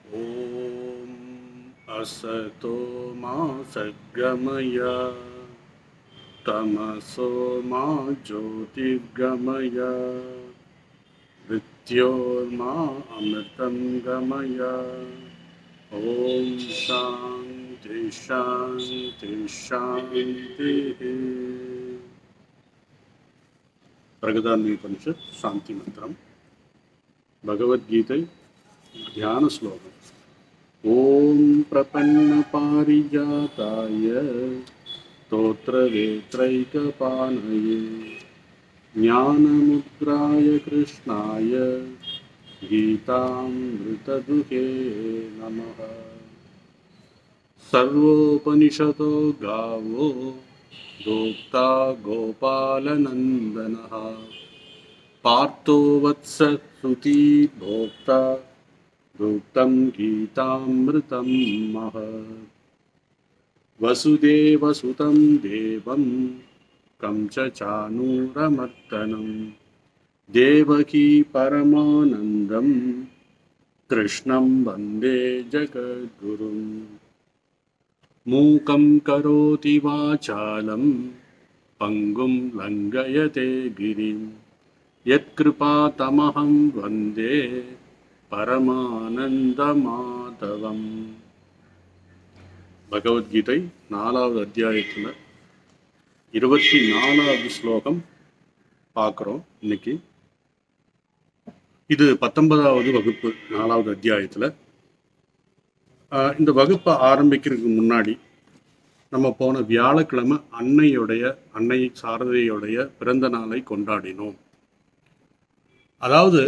ॐ असतो मा सद्गमय तमसो मा ज्योतिर्गमय मृत्योर्मा अमृतं गमय ॐ शान्ति शान्ति शान्तिः பிரகதான்மீபனிஷத் சாந்தி மந்திரம் பகவத்கீதை தியான ஸ்லோகம் ஓம் பிரபன்ன பாரிஜாதாய स्तोत्रवेत्रैकपानये ज्ञानमुद्राय कृष्णाय गीतामृतदुहे नमः सर्वोपनिषदो गावो दोक्ता गोपालनन्दनः पार्थो वत्स श्रुती भोक्ता भुक्तं गीतामृतं महत् वसुदेवसुतं देवं कंसचानूरमर्दनं देवकी परमानन्दं कृष्णं वन्दे जगद्गुरुम् मूकं करोति वाचालं पङ्गुं लङ्घयते गिरिं यत्कृपातमहं वन्दे பரமானந்தமாதவம் பகவத்கீதை நாலாவது அத்தியாயத்தில் இருபத்தி நாலாவது ஸ்லோகம் பார்க்குறோம் இன்னைக்கு இது பத்தொன்பதாவது வகுப்பு நாலாவது அத்தியாயத்தில் இந்த வகுப்பை ஆரம்பிக்கிறதுக்கு முன்னாடி நம்ம போன வியாழக்கிழமை அன்னையுடைய அன்னை சாரதையுடைய பிறந்த நாளை கொண்டாடினோம் அதாவது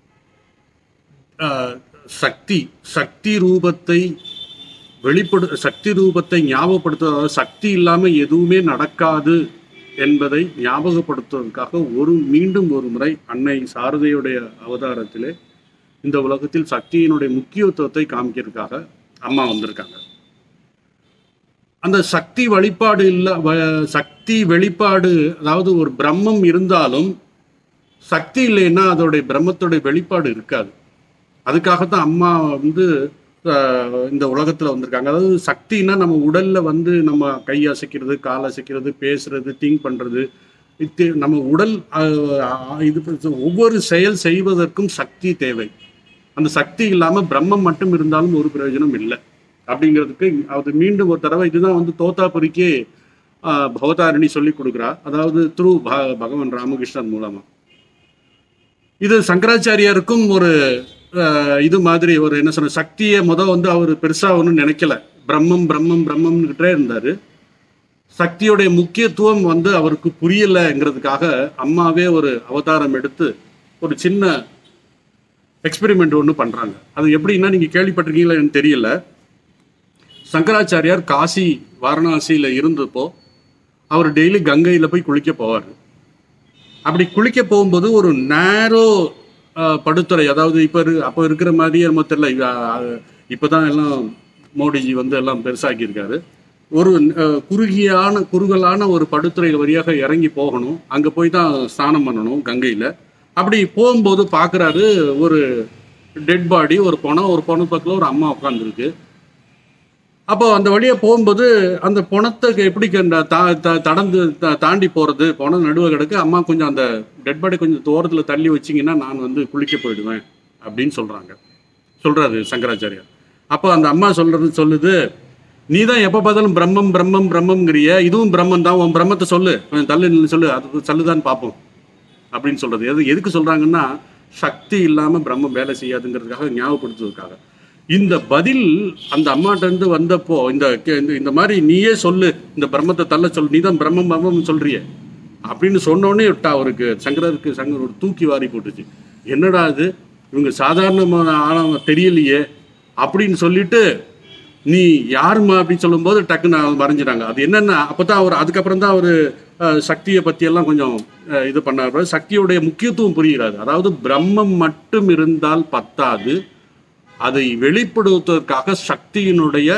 ஆஹ், சக்தி சக்தி ரூபத்தை வெளிப்படு சக்தி ரூபத்தை ஞாபகப்படுத்த அதாவது சக்தி இல்லாமல் எதுவுமே நடக்காது என்பதை ஞாபகப்படுத்துவதற்காக ஒரு மீண்டும் ஒரு முறை அன்னை சாரதையுடைய அவதாரத்திலே இந்த உலகத்தில் சக்தியினுடைய முக்கியத்துவத்தை காமிக்கிறதுக்காக அம்மா வந்திருக்காங்க அந்த சக்தி வழிபாடு இல்ல வ- சக்தி வெளிப்பாடு அதாவது ஒரு பிரம்மம் இருந்தாலும் சக்தி இல்லைன்னா அதோடைய பிரம்மத்தோடைய வெளிப்பாடு இருக்காது அதுக்காகத்தான் அம்மா வந்து ஆஹ், இந்த உலகத்துல வந்திருக்காங்க அதாவது சக்தினா நம்ம உடல்ல வந்து நம்ம கை அசைக்கிறது கால் அசைக்கிறது பேசுறது திங்க் பண்றது இது நம்ம உடல் ஆஹ், இது ஒவ்வொரு செயல் செய்வதற்கும் சக்தி தேவை அந்த சக்தி இல்லாம பிரம்மம் மட்டும் இருந்தாலும் ஒரு பிரயோஜனம் இல்லை அப்படிங்கிறதுக்கு அது மீண்டும் ஒரு தடவை இதுதான் வந்து தோத்தாபுரிக்கு ஆஹ், பவதாரிணி சொல்லி கொடுக்குறா அதாவது த்ரூ பகவான் ராமகிருஷ்ணன் மூலமா இது சங்கராச்சாரியாருக்கும் ஒரு அஹ், இது மாதிரி ஒரு என்ன சொல்ற சக்தியை முத வந்து அவர் பெருசா ஒன்றும் நினைக்கல பிரம்மம் பிரம்மம் பிரம்மம்னுக்கிட்டே இருந்தாரு சக்தியுடைய முக்கியத்துவம் வந்து அவருக்கு புரியலைங்கிறதுக்காக அம்மாவே ஒரு அவதாரம் எடுத்து ஒரு சின்ன எக்ஸ்பெரிமெண்ட் ஒன்று பண்றாங்க அது எப்படின்னா நீங்க கேள்விப்பட்டிருக்கீங்களா எனக்கு தெரியல சங்கராச்சாரியார் காசி வாரணாசியில இருந்தப்போ அவர் டெய்லி கங்கையில போய் குளிக்க போவார் அப்படி குளிக்க போகும்போது ஒரு நேரோ படுத்துறை அதாவது இப்போ அப்போ இருக்கிற மாதிரியே நம்ம தெரியல இப்போ தான் எல்லாம் மோடிஜி வந்து எல்லாம் பெருசாக்கியிருக்காரு ஒரு அஹ், குறுகியான குறுகலான ஒரு படுத்துறை வழியாக இறங்கி போகணும் அங்கே போய் தான் ஸ்நானம் பண்ணணும் கங்கையில் அப்படி போகும்போது பார்க்குறாரு ஒரு டெட் பாடி ஒரு பணம் ஒரு பணம் பக்கத்தில் ஒரு அம்மா உட்காந்துருக்கு அப்போ அந்த வழியா போகும்போது அந்த பணத்தை எப்படி கண்ட- தா- தா- தடந்து தா- தாண்டி போறது பணம் நடுவே கிடக்கு அம்மா கொஞ்சம் அந்த டெட் பாடி கொஞ்சம் தூரத்துல தள்ளி வச்சீங்கன்னா நான் வந்து குளிக்க போயிடுவேன் அப்படின்னு சொல்றாங்க சொல்றாரு சங்கராச்சாரியார் அப்போ அந்த அம்மா சொல்றது சொல்லுது நீ தான் எப்போ பார்த்தாலும் பிரம்மம் பிரம்மம் பிரம்மங்கிறிய இதுவும் பிரம்மம் தான் உன் பிரம்மத்தை சொல்லு கொஞ்சம் தள்ளு நில்லு சொல்லு அது சொல்லுதான் பார்ப்போம் அப்படின்னு சொல்றது எது எதுக்கு சொல்றாங்கன்னா சக்தி இல்லாம பிரம்மம் வேலை செய்யாதுங்கிறதுக்காக ஞாபகப்படுத்துவதற்காக இந்த பதில் அந்த அம்மாட்ட இருந்து வந்தப்போ இந்த கே- இந்த- இந்த மாதிரி நீயே சொல்லு இந்த பிரம்மத்தை தள்ள சொல்லு நீ தான் பிரம்மம் பிரம்மம் சொல்றியே அப்படின்னு சொன்னோடனே விட்டா அவருக்கு சங்கரருக்கு சங்கர் ஒரு தூக்கி வாரி போட்டுச்சு என்னடா இது இவங்க சாதாரணமான ஆனவங்க தெரியலையே அப்படின்னு சொல்லிட்டு நீ யாரும்மா அப்படின்னு சொல்லும்போது டக்குன்னு அவங்க மறைஞ்சிட்டாங்க அது என்னன்னா அப்பதான் அவர் அதுக்கப்புறம் தான் அவர் சக்தியை பத்தி எல்லாம் கொஞ்சம் அஹ், இது பண்ணாரு சக்தியுடைய முக்கியத்துவம் புரிகிறாரு அதாவது பிரம்மம் மட்டும் இருந்தால் பத்தாது அதை வெளிப்படுத்துவதற்காக சக்தியினுடைய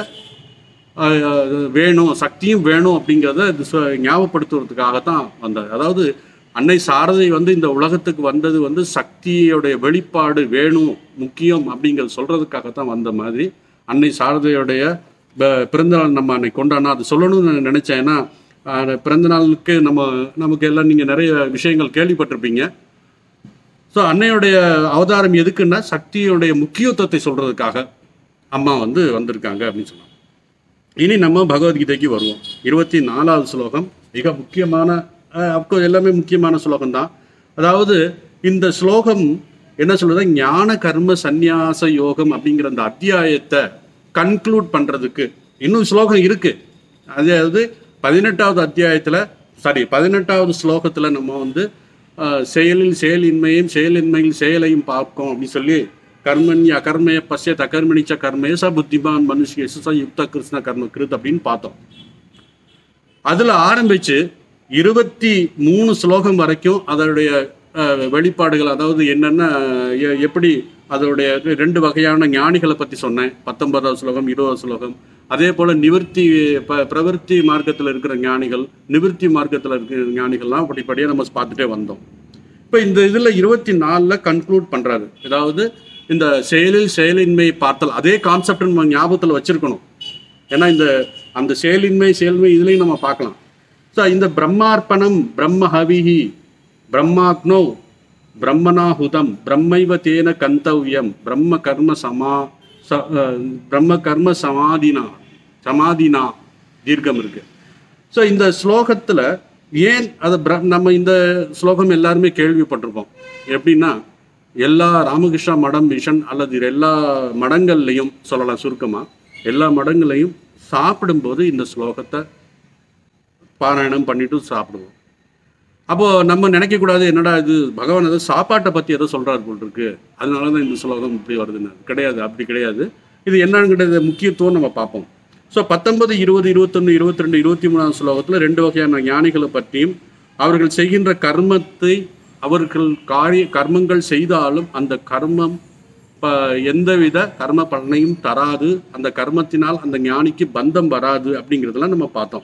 அஹ், வேணும் சக்தியும் வேணும் அப்படிங்கிறத இது சொ- ஞாபகப்படுத்துவதற்காக தான் வந்தார் அதாவது அன்னை சாரதை வந்து இந்த உலகத்துக்கு வந்தது வந்து சக்தியோடைய வெளிப்பாடு வேணும் முக்கியம் அப்படிங்கிறது சொல்றதுக்காகத்தான் வந்த மாதிரி அன்னை சாரதையுடைய ப- பிறந்தநாள் நம்ம அன்னைக்கு கொண்டாடணும் அது சொல்லணும்னு நான் நினைச்சேன் ஏன்னா அஹ், பிறந்த நாளுக்கு நம்ம நமக்கு எல்லாம் நீங்க நிறைய விஷயங்கள் கேள்விப்பட்டிருப்பீங்க ஸோ அன்னையுடைய அவதாரம் எதுக்குன்னா சக்தியுடைய முக்கியத்துவத்தை சொல்றதுக்காக அம்மா வந்து வந்திருக்காங்க அப்படின்னு சொன்னாங்க இனி நம்ம பகவத்கீதைக்கு வருவோம் இருபத்தி நாலாவது ஸ்லோகம் மிக முக்கியமான அப்கோர்ஸ் எல்லாமே முக்கியமான ஸ்லோகம் தான் அதாவது இந்த ஸ்லோகம் என்ன சொல்றது ஞான கர்ம சந்நியாச யோகம் அப்படிங்கிற அந்த அத்தியாயத்தை கன்க்ளூட் பண்றதுக்கு இன்னும் ஸ்லோகம் இருக்கு அதாவது பதினெட்டாவது அத்தியாயத்துல சாரி பதினெட்டாவது ஸ்லோகத்துல நம்ம வந்து அஹ், செயலில் செயலின்மையும் செயலின்மையில் செயலையும் பார்க்கும் அப்படின்னு சொல்லி கர்மண்ய அகர்மய பசிய தகர்மணிச்ச கர்மய ச புத்திமான் மனுஷிய ச யுக்த கிருஷ்ண கர்ம கிருத் அப்படின்னு பார்த்தோம் அதுல ஆரம்பிச்சு இருபத்தி மூணு ஸ்லோகம் வரைக்கும் அதனுடைய அஹ், வெளிப்பாடுகள் அதாவது என்னென்ன எ- எப்படி அதோடைய ரெண்டு வகையான ஞானிகளை பத்தி சொன்னேன் பத்தொன்பதாவது ஸ்லோகம் இருபதாவது ஸ்லோகம் அதே போல நிவர்த்தி ப- பிரவர்த்தி மார்க்கத்தில் இருக்கிற ஞானிகள் நிவர்த்தி மார்க்கத்தில் இருக்கிற ஞானிகள்லாம் படிப்படியாக நம்ம பார்த்துட்டே வந்தோம் இப்போ இந்த இதில் இருபத்தி நாலில் கன்க்ளூட் பண்ணுறாரு அதாவது இந்த செயலில் செயலின்மையை பார்த்தல் அதே கான்செப்ட் நம்ம ஞாபகத்தில் வச்சிருக்கணும் ஏன்னா இந்த அந்த செயலின்மை செயல்மை இதுலையும் நம்ம பார்க்கலாம் ஸோ இந்த பிரம்மார்ப்பணம் பிரம்ம ஹவிஹி பிரம்மாக்னோ பிரம்மனாஹுதம் பிரம்மைவ தேன கந்தவ்யம் பிரம்ம கர்ம சமா ச- அஹ், பிரம்ம கர்ம சமாதினா சமாதினா தீர்க்கம் இருக்கு ஸோ இந்த ஸ்லோகத்தில் ஏன் அதை பிர- நம்ம இந்த ஸ்லோகம் எல்லாருமே கேள்விப்பட்டிருப்போம் எப்படின்னா எல்லா ராமகிருஷ்ணா மடம் மிஷன் அல்லது எல்லா மடங்கள்லையும் சொல்லலாம் சுருக்கமாக எல்லா மடங்களையும் சாப்பிடும்போது இந்த ஸ்லோகத்தை பாராயணம் பண்ணிட்டு சாப்பிடுவோம் அப்போ நம்ம நினைக்கக்கூடாது என்னடா இது பகவான் ஏதோ சாப்பாட்டை பற்றி ஏதோ சொல்றாரு போல் இருக்கு அதனால தான் இந்த ஸ்லோகம் இப்படி வருதுன்னு கிடையாது அப்படி கிடையாது இது என்னங்கிறது முக்கியத்துவம் நம்ம பார்ப்போம் ஸோ பத்தொன்பது இருபது இருபத்தொன்று இருபத்தி ரெண்டு இருபத்தி மூணாம் ஸ்லோகத்தில் ரெண்டு வகையான ஞானிகளை பற்றியும் அவர்கள் செய்கின்ற கர்மத்தை அவர்கள் காரிய கர்மங்கள் செய்தாலும் அந்த கர்மம் ப எந்தவித கர்ம பலனையும் தராது அந்த கர்மத்தினால் அந்த ஞானிக்கு பந்தம் வராது அப்படிங்கிறதெல்லாம் நம்ம பார்த்தோம்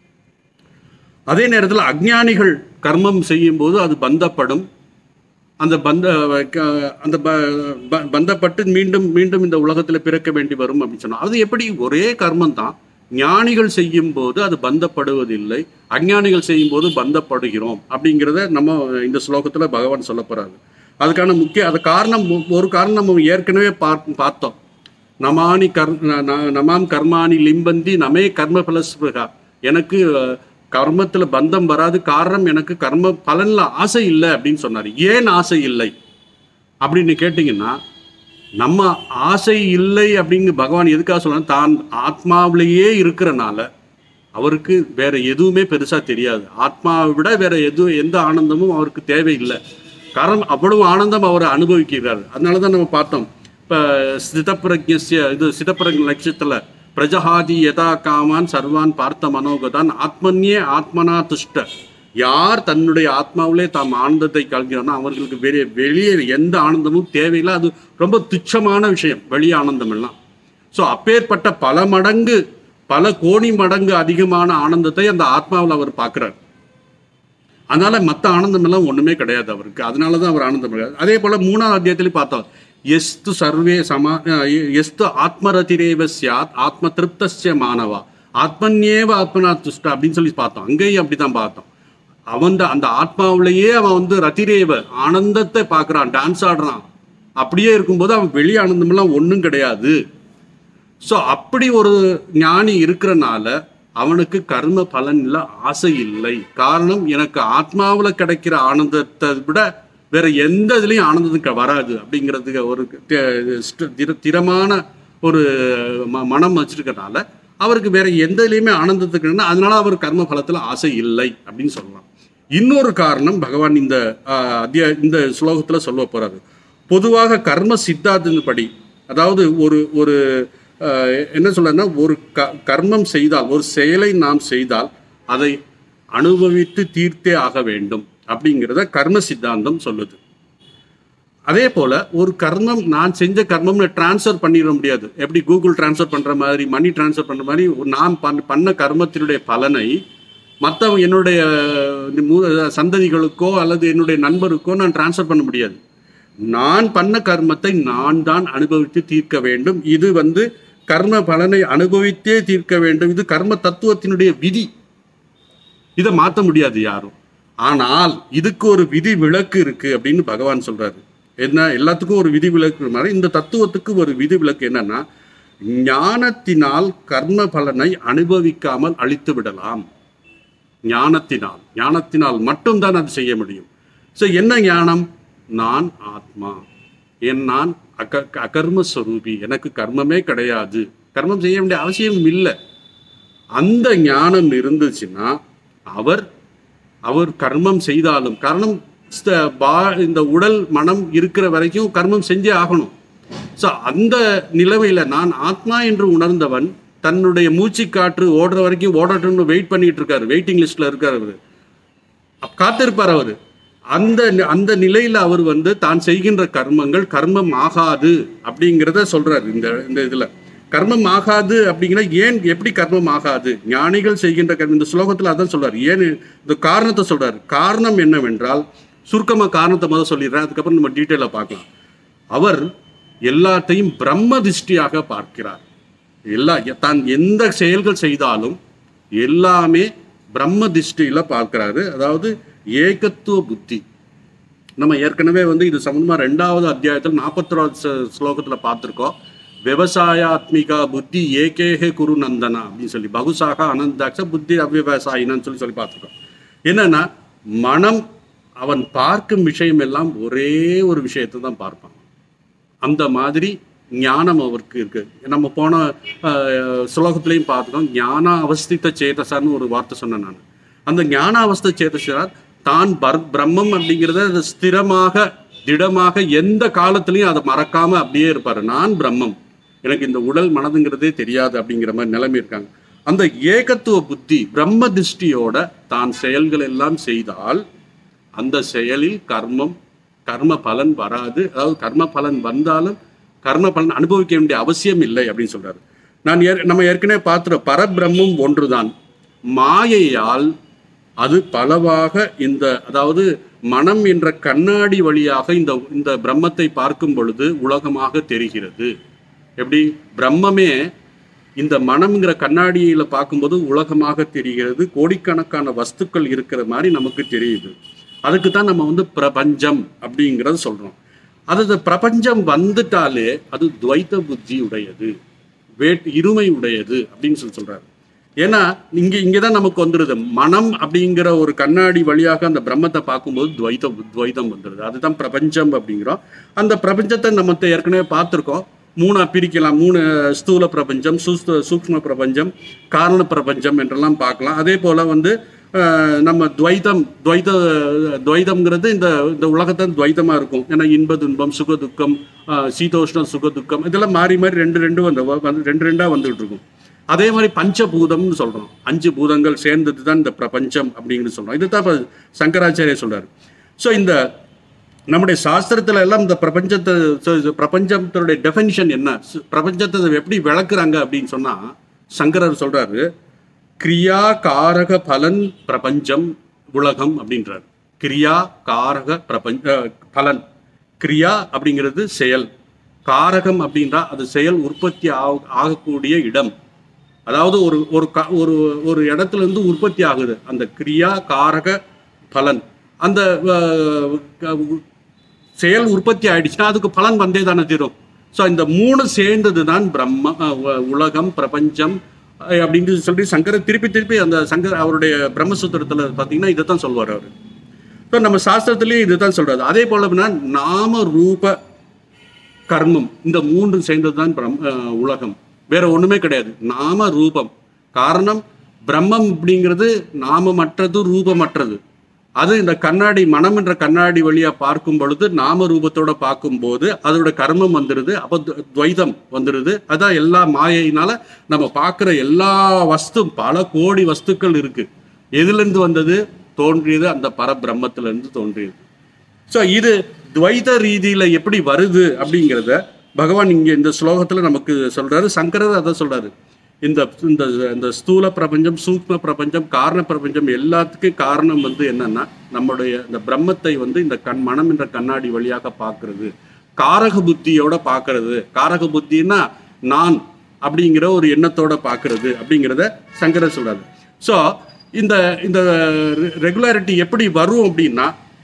அதே நேரத்தில் அஜ்ஞானிகள் கர்மம் செய்யும்போது அது பந்தப்படும் அந்த பந்த க- அந்த ப- ப- பந்தப்பட்டு மீண்டும் மீண்டும் இந்த உலகத்தில் பிறக்க வேண்டி வரும் அப்படின்னு சொன்னா அது எப்படி ஒரே கர்மம் தான் ஞானிகள் செய்யும் போது அது பந்தப்படுவதில்லை அஞ்ஞானிகள் செய்யும் போது பந்தப்படுகிறோம் அப்படிங்கிறத நம்ம இந்த ஸ்லோகத்தில் பகவான் சொல்ல போறாரு அதுக்கான முக்கிய அது காரணம் ஒ- ஒரு காரணம் நம்ம ஏற்கனவே பார்- பார்த்தோம் நமானி கர் ந- ந- நமாம் கர்மானி லிம்பந்தி நமே கர்ம பலஸ்பிருகா எனக்கு அஹ், கர்மத்துல பந்தம் வராது காரணம் எனக்கு கர்ம பலன்ல ஆசை இல்லை அப்படின்னு சொன்னார் ஏன் ஆசை இல்லை அப்படின்னு கேட்டிங்கன்னா நம்ம ஆசை இல்லை அப்படிங்க பகவான் எதுக்காக சொல்றாரு தான் ஆத்மாவிலேயே இருக்கிறனால அவருக்கு வேற எதுவுமே பெருசா தெரியாது ஆத்மாவை விட வேற எது எந்த ஆனந்தமும் அவருக்கு தேவையில்லை காரணம் அவ்வளவு ஆனந்தம் அவர் அனுபவிக்கிறார் அதனால தான் நம்ம பார்த்தோம் இப்போ ஸ்திதப்பிரஜ்ய இது ஸ்திதப்பிரஜ் லட்சியத்தில் பிரஜஹாதி யதா காமான் சர்வான் பார்த்த மனோகதான் ஆத்மன்யே ஆத்மனா துஷ்ட யார் தன்னுடைய ஆத்மாவிலே தாம் ஆனந்தத்தை கல்கிறானோ அவர்களுக்கு வெளியே வெளியே எந்த ஆனந்தமும் தேவையில்லை அது ரொம்ப துச்சமான விஷயம் வெளி ஆனந்தம் எல்லாம் ஸோ அப்பேற்பட்ட பல மடங்கு பல கோடி மடங்கு அதிகமான ஆனந்தத்தை அந்த ஆத்மாவில் அவர் பார்க்குறார் அதனால மற்ற ஆனந்தம் எல்லாம் ஒண்ணுமே கிடையாது அவருக்கு அதனால தான் அவர் ஆனந்தம் கிடையாது அதே போல மூணாவது அத்தியாயத்திலையும் பார்த்தோம் எஸ்து சர்வே சமா அஹ் எஸ்து ஆத்மரதிரேவ சியாத் ஆத்ம திருப்தஸ்ய மானவா ஆத்மன்யேவ ஆத்மனா துஷ்ட அப்படின்னு சொல்லி பார்த்தோம் அங்கேயும் அப்படிதான் பார்த்தோம் அவன் அந்த ஆத்மாவிலேயே அவன் வந்து ரதிரேவ ஆனந்தத்தை பார்க்கறான் டான்ஸ் ஆடுறான் அப்படியே இருக்கும்போது அவன் வெளி ஆனந்தமெல்லாம் ஒன்றும் கிடையாது ஸோ அப்படி ஒரு ஞானி இருக்கிறனால அவனுக்கு கர்ம பலன்ல ஆசை இல்லை காரணம் எனக்கு ஆத்மாவில் கிடைக்கிற ஆனந்தத்தை விட வேற எந்த இதுலையும் ஆனந்தத்துக்கு வராது அப்படிங்கிறதுக்கு ஒரு தி- ஸ்ட- திர- திறமான ஒரு ம- மனம் வச்சிருக்கனால அவருக்கு வேற எந்த இதுலையுமே ஆனந்தத்துக்கு இல்லைன்னா, அதனால அவர் கர்ம பலத்துல ஆசை இல்லை அப்படின்னு சொல்லலாம் இன்னொரு காரணம் பகவான் இந்த ஆஹ், அத்தியாய இந்த ஸ்லோகத்துல சொல்ல போறாரு பொதுவாக கர்ம சித்தாந்தத்தின்படி அதாவது ஒரு ஒரு ஆஹ், என்ன சொல்றேன்னா ஒரு க கர்மம் செய்தால் ஒரு செயலை நாம் செய்தால் அதை அனுபவித்து தீர்த்தே ஆக வேண்டும் அப்படிங்கிறத கர்ம சித்தாந்தம் சொல்லுது அதே போல ஒரு கர்மம் நான் செஞ்ச கர்மம்னு டிரான்ஸ்ஃபர் பண்ணிட முடியாது எப்படி கூகுள் டிரான்ஸ்ஃபர் பண்ற மாதிரி மணி டிரான்ஸ்ஃபர் பண்ற மாதிரி ஒரு நான் பண்- பண்ண கர்மத்தினுடைய பலனை மற்றவங்க என்னுடைய மூ- சந்ததிகளுக்கோ அல்லது என்னுடைய நண்பருக்கோ நான் டிரான்ஸ்ஃபர் பண்ண முடியாது நான் பண்ண கர்மத்தை நான் தான் அனுபவித்து தீர்க்க வேண்டும் இது வந்து கர்ம பலனை அனுபவித்தே தீர்க்க வேண்டும் இது கர்ம தத்துவத்தினுடைய விதி இதை மாற்ற முடியாது யாரும் ஆனால் இதுக்கு ஒரு விதி விலக்கு இருக்கு அப்படின்னு பகவான் சொல்றாரு என்ன எல்லாத்துக்கும் ஒரு விதி விலக்கு மாதிரி இந்த தத்துவத்துக்கு ஒரு விதி விலக்கு என்னன்னா ஞானத்தினால் கர்ம பலனை அனுபவிக்காமல் அழித்து விடலாம் ஞானத்தினால் ஞானத்தினால் மட்டும்தான் அது செய்ய முடியும் ஸோ என்ன ஞானம் நான் ஆத்மா என் நான் அக அகர்ம ஸ்வரூபி எனக்கு கர்மமே கிடையாது கர்மம் செய்ய வேண்டிய அவசியம் இல்லை அந்த ஞானம் இருந்துச்சுன்னா அவர் அவர் கர்மம் செய்தாலும் காரணம் ஸ்த- பா- இந்த உடல் மனம் இருக்கிற வரைக்கும் கர்மம் செஞ்சே ஆகணும் ஸோ அந்த நிலைமையில நான் ஆத்மா என்று உணர்ந்தவன் தன்னுடைய மூச்சு காற்று ஓடுற வரைக்கும் ஓடட்டும்னு வெயிட் பண்ணிட்டு இருக்காரு வெயிட்டிங் லிஸ்ட்ல இருக்காரு அவரு அப்ப காத்திருப்பார் அவரு அந்த அந்த நிலையில அவர் வந்து தான் செய்கின்ற கர்மங்கள் கர்மம் ஆகாது அப்படிங்கிறத சொல்றாரு இந்த இந்த இதுல கர்மம் ஆகாது அப்படிங்கிற ஏன் எப்படி கர்மம் ஆகாது ஞானிகள் செய்கின்ற கர்மம் இந்த ஸ்லோகத்துல அதான் சொல்றாரு ஏன் இந்த காரணத்தை சொல்றாரு காரணம் என்னவென்றால் சுருக்கமா காரணத்தை முதல்ல சொல்லிடுறேன் அதுக்கப்புறம் நம்ம டீட்டெயிலாக பார்க்கலாம் அவர் எல்லாத்தையும் பிரம்ம திருஷ்டியாக பார்க்கிறார் எல்லா தான் எந்த செயல்கள் செய்தாலும் எல்லாமே பிரம்ம திருஷ்டியில பார்க்கிறாரு அதாவது ஏகத்துவ புத்தி நம்ம ஏற்கனவே வந்து இது சம்பந்தமா ரெண்டாவது அத்தியாயத்தில் நாற்பத்தொராவது ஸ்லோகத்துல பார்த்திருக்கோம் விவசாயாத்மிகா புத்தி ஏகேகே குரு நந்தனா அப்படின்னு சொல்லி பகுசாக அனந்தாட்ச புத்தி அவ்விவசாயினு சொல்லி சொல்லி பார்த்திருக்கோம் என்னன்னா மனம் அவன் பார்க்கும் விஷயம் எல்லாம் ஒரே ஒரு விஷயத்தை தான் பார்ப்பான் அந்த மாதிரி ஞானம் அவருக்கு இருக்கு நம்ம போன அஹ், ஸ்லோகத்திலையும் பார்த்துக்கோம் ஞான அவஸ்தித்த சேதசான்னு ஒரு வார்த்தை சொன்னேன் நான் அந்த ஞான அவஸ்தை சேதசா தான் பர் பிரம்மம் அப்படிங்கிறத அது ஸ்திரமாக திடமாக எந்த காலத்திலையும் அதை மறக்காம அப்படியே இருப்பாரு நான் பிரம்மம் எனக்கு இந்த உடல் மனதுங்கிறதே தெரியாது அப்படிங்கிற மாதிரி நிலைமை இருக்காங்க அந்த ஏகத்துவ புத்தி பிரம்ம திருஷ்டியோட தான் செயல்கள் எல்லாம் செய்தால் அந்த செயலில் கர்மம் கர்ம பலன் வராது அதாவது கர்ம பலன் வந்தாலும் கர்ம பலன் அனுபவிக்க வேண்டிய அவசியம் இல்லை அப்படின்னு சொல்றாரு நான் ஏற்- நம்ம ஏற்கனவே பார்த்துற பரபிரம்மம் ஒன்றுதான் மாயையால் அது பலவாக இந்த அதாவது மனம் என்ற கண்ணாடி வழியாக இந்த இந்த பிரம்மத்தை பார்க்கும் பொழுது உலகமாக தெரிகிறது எப்படி பிரம்மமே இந்த மனம்ங்கிற கண்ணாடியில பார்க்கும்போது உலகமாக தெரிகிறது கோடிக்கணக்கான வஸ்துக்கள் இருக்கிற மாதிரி நமக்கு தெரியுது அதுக்கு தான் நம்ம வந்து பிரபஞ்சம் அப்படிங்கிறத சொல்றோம் அது அந்த பிரபஞ்சம் வந்துட்டாலே அது துவைத்த புத்தி உடையது வேட் இருமை உடையது அப்படின்னு சொல்லி சொல்றாரு ஏன்னா இங்க இங்கதான் நமக்கு வந்துடுது மனம் அப்படிங்கிற ஒரு கண்ணாடி வழியாக அந்த பிரம்மத்தை பார்க்கும்போது துவைத்தம் துவைதம் வந்துடுது அதுதான் பிரபஞ்சம் அப்படிங்கிறோம் அந்த பிரபஞ்சத்தை நம்ம ஏற்கனவே பார்த்துருக்கோம் மூணா பிரிக்கலாம் மூணு ஸ்தூல பிரபஞ்சம் சூஸ்த சூக்ஷ்ம பிரபஞ்சம் காரண பிரபஞ்சம் என்றெல்லாம் பார்க்கலாம் அதே போல வந்து அஹ், நம்ம துவைதம் துவைத துவைதம்ங்கிறது இந்த இந்த உலகத்தை துவைதமா இருக்கும் ஏன்னா இன்ப துன்பம் சுக துக்கம் அஹ், சீதோஷ்ணம் சுக துக்கம் இதெல்லாம் மாறி மாறி ரெண்டு ரெண்டு வந்து வந்து- ரெண்டு ரெண்டா வந்துகிட்டு இருக்கும் அதே மாதிரி பஞ்சபூதம்னு சொல்றோம் அஞ்சு பூதங்கள் சேர்ந்தது தான் இந்த பிரபஞ்சம் அப்படிங்கிறது சொல்றோம் இதுதான் இப்ப சங்கராச்சாரியர் சொல்றாரு ஸோ இந்த நம்முடைய சாஸ்திரத்துல எல்லாம் இந்த பிரபஞ்சத்தை so இது பிரபஞ்சத்தினுடைய டெஃபினிஷன் என்ன சு- பிரபஞ்சத்தை எப்படி விளக்குறாங்க அப்படின்னு சொன்னா சங்கரர் சொல்றாரு கிரியா காரக பலன் பிரபஞ்சம் உலகம் அப்படின்றார் கிரியா காரக பிரபஞ்ச அஹ், பலன் கிரியா அப்படிங்கிறது செயல் காரகம் அப்படின்றா அது செயல் உற்பத்தி ஆக- ஆகக்கூடிய இடம் அதாவது ஒரு ஒரு க- ஒரு ஒரு இடத்துல இருந்து உற்பத்தி ஆகுது அந்த கிரியா காரக பலன் அந்த அஹ், க- செயல் உற்பத்தி ஆயிடுச்சுன்னா அதுக்கு பலன் வந்தே தானே தீரும் ஸோ இந்த மூணு சேர்ந்தது தான் பிரம்ம அஹ், உ- உலகம் பிரபஞ்சம் அஹ், அப்படின்னு சொல்லி சங்கரர் திருப்பி திருப்பி அந்த சங்கர் அவருடைய பிரம்மசூத்திரத்தில் பார்த்தீங்கன்னா இதை தான் சொல்வார் அவர் ஸோ நம்ம சாஸ்திரத்திலேயே இதுதான் சொல்றாரு அதே போல அப்படின்னா நாம ரூப கர்மம் இந்த மூன்று சேர்ந்தது தான் பிரம் அஹ் உலகம் வேற ஒண்ணுமே கிடையாது நாம ரூபம் காரணம் பிரம்மம் அப்படிங்கிறது நாமமற்றது ரூபமற்றது அது இந்த கண்ணாடி மனம் என்ற கண்ணாடி வழியா பார்க்கும் பொழுது நாம ரூபத்தோட பார்க்கும்போது அதோட கர்மம் வந்துடுது அப்போ து- துவைதம் வந்துடுது அதான் எல்லா மாயையினால நம்ம பார்க்குற எல்லா வஸ்து பல கோடி வஸ்துக்கள் இருக்கு எதுல இருந்து வந்தது தோன்றியது அந்த பரபிரம்மத்துல இருந்து தோன்றியது ஸோ இது துவைத ரீதியில எப்படி வருது அப்படிங்கிறத பகவான் இங்க இந்த ஸ்லோகத்துல நமக்கு சொல்றாரு சங்கரர் அதை சொல்றாரு இந்த இந்த இந்த ஸ்தூல பிரபஞ்சம் சூக்ம பிரபஞ்சம் காரண பிரபஞ்சம் எல்லாத்துக்கும் காரணம் வந்து என்னன்னா நம்முடைய இந்த பிரம்மத்தை வந்து இந்த கண் மனம் என்ற கண்ணாடி வழியாக பார்க்கிறது காரக புத்தியோட பார்க்கிறது காரக புத்தின்னா நான் அப்படிங்கிற ஒரு எண்ணத்தோட பார்க்கிறது அப்படிங்கிறத சங்கரர் சொல்றாரு ஸோ இந்த இந்த ரெகுலாரிட்டி எப்படி வரும் அப்படின்னா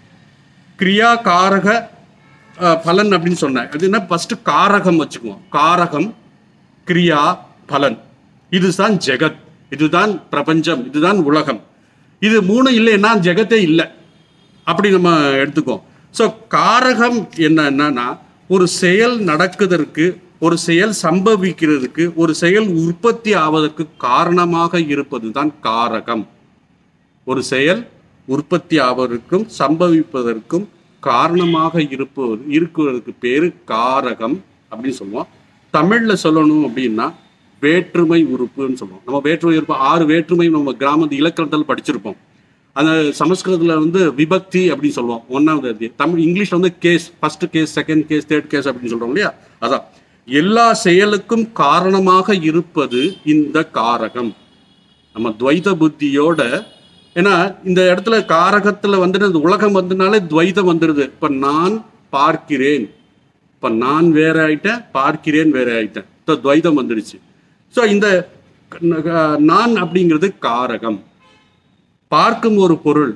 கிரியா காரக அஹ், பலன் அப்படின்னு சொன்னேன் அது என்ன ஃபர்ஸ்ட் காரகம் வச்சுக்குவோம் காரகம் கிரியா பலன் இதுதான் ஜெகத் இதுதான் பிரபஞ்சம் இதுதான் உலகம் இது மூணு இல்லைன்னா ஜெகத்தே இல்லை அப்படி நம்ம எடுத்துக்கோம் ஸோ காரகம் என்னன்னா ஒரு செயல் நடக்குதற்கு ஒரு செயல் சம்பவிக்கிறதுக்கு ஒரு செயல் உற்பத்தி ஆவதற்கு காரணமாக இருப்பது தான் காரகம் ஒரு செயல் உற்பத்தி ஆவதற்கும் சம்பவிப்பதற்கும் காரணமாக இருப்பது இருக்கிறதுக்கு பேரு காரகம் அப்படின்னு சொல்லுவோம் தமிழ்ல சொல்லணும் அப்படின்னா வேற்றுமை உறுப்புன்னு சொல்லுவோம் நம்ம வேற்றுமை உறுப்பு ஆறு வேற்றுமை நம்ம கிராமத்து இலக்கணத்தில் படிச்சிருப்போம் அந்த சமஸ்கிருதத்தில் வந்து விபக்தி அப்படின்னு சொல்லுவோம் ஒன்றாவது அது தமிழ் இங்கிலீஷ்ல வந்து case first case second case third case அப்படின்னு சொல்றோம் இல்லையா அதான் எல்லா செயலுக்கும் காரணமாக இருப்பது இந்த காரகம் நம்ம துவைத புத்தியோட ஏன்னா இந்த இடத்துல காரகத்துல வந்துட்டு இந்த உலகம் வந்தனாலே துவைதம் வந்துடுது இப்ப நான் பார்க்கிறேன் இப்ப நான் வேற ஆயிட்டேன் பார்க்கிறேன் வேற ஆயிட்டேன் இப்போ துவைதம் வந்துடுச்சு ஸோ இந்த அஹ், நான் அப்படிங்கிறது காரகம் பார்க்கும் ஒரு பொருள்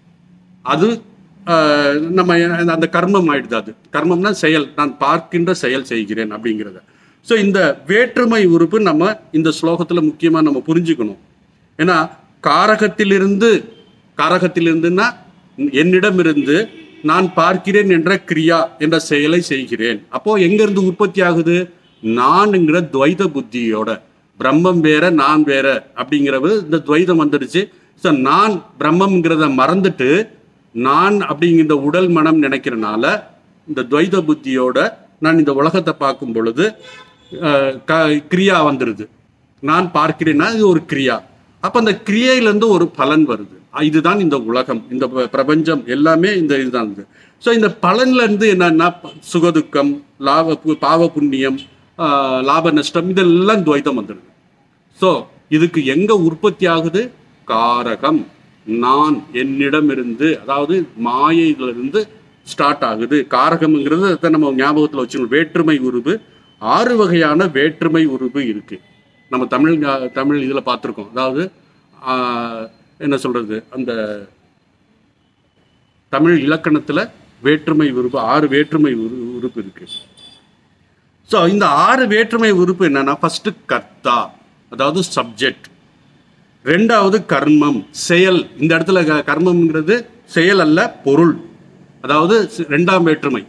அது ஆஹ், நம்ம அந்த- அந்த கர்மம் ஆயிடுது அது கர்மம்னா செயல் நான் பார்க்கின்ற செயல் செய்கிறேன் அப்படிங்கிறத ஸோ இந்த வேற்றுமை உறுப்பு நம்ம இந்த ஸ்லோகத்தில் முக்கியமாக நம்ம புரிஞ்சுக்கணும் ஏன்னா காரகத்திலிருந்து காரகத்திலிருந்துன்னா என்னிடமிருந்து நான் பார்க்கிறேன் என்ற கிரியா என்ற செயலை செய்கிறேன் அப்போ எங்கிருந்து உற்பத்தி ஆகுது நான்ங்கிற துவைத புத்தியோட பிரம்மம் வேற நான் வேற அப்படிங்கிறது இந்த துவைதம் வந்துடுச்சு ஸோ நான் பிரம்மம்ங்கிறத மறந்துட்டு நான் அப்படிங்கிற உடல் மனம் நினைக்கிறனால இந்த துவைத புத்தியோட நான் இந்த உலகத்தை பார்க்கும் பொழுது அஹ், க- கிரியா வந்துடுது நான் பார்க்கிறேன்னா இது ஒரு கிரியா அப்ப அந்த கிரியையிலேருந்து ஒரு பலன் வருது அஹ் இதுதான் இந்த உலகம் இந்த ப- பிரபஞ்சம் எல்லாமே இந்த இதுதான் இது ஸோ இந்த பலன்ல இருந்து என்னன்னா ப- சுகதுக்கம் லாப பு- பாவ புண்ணியம் ஆஹ், லாப நஷ்டம் இதெல்லாம் துவைதம் வந்துடுது ஸோ இதுக்கு எங்க உற்பத்தி ஆகுது காரகம் நான் என்னிடமிருந்து அதாவது மாயையிலிருந்து ஸ்டார்ட் ஆகுது காரகம்ங்கிறது அதை நம்ம ஞாபகத்தில் வச்சுக்கணும் வேற்றுமை உருவு ஆறு வகையான வேற்றுமை உருவு இருக்கு நம்ம தமிழ் ஞா- தமிழ் இதில் பார்த்துருக்கோம் அதாவது ஆஹ், என்ன சொல்றது அந்த தமிழ் இலக்கணத்தில் வேற்றுமை உறுப்பு ஆறு வேற்றுமை உரு உறுப்பு இருக்கு ஸோ இந்த ஆறு வேற்றுமை உறுப்பு என்னன்னா ஃபர்ஸ்ட் கர்த்தா அதாவது சப்ஜெக்ட் ரெண்டாவது கர்மம் செயல் இந்த இடத்துல க- கர்மம்ங்கிறது செயல் அல்ல பொருள் அதாவது சி- ரெண்டாம் வேற்றுமை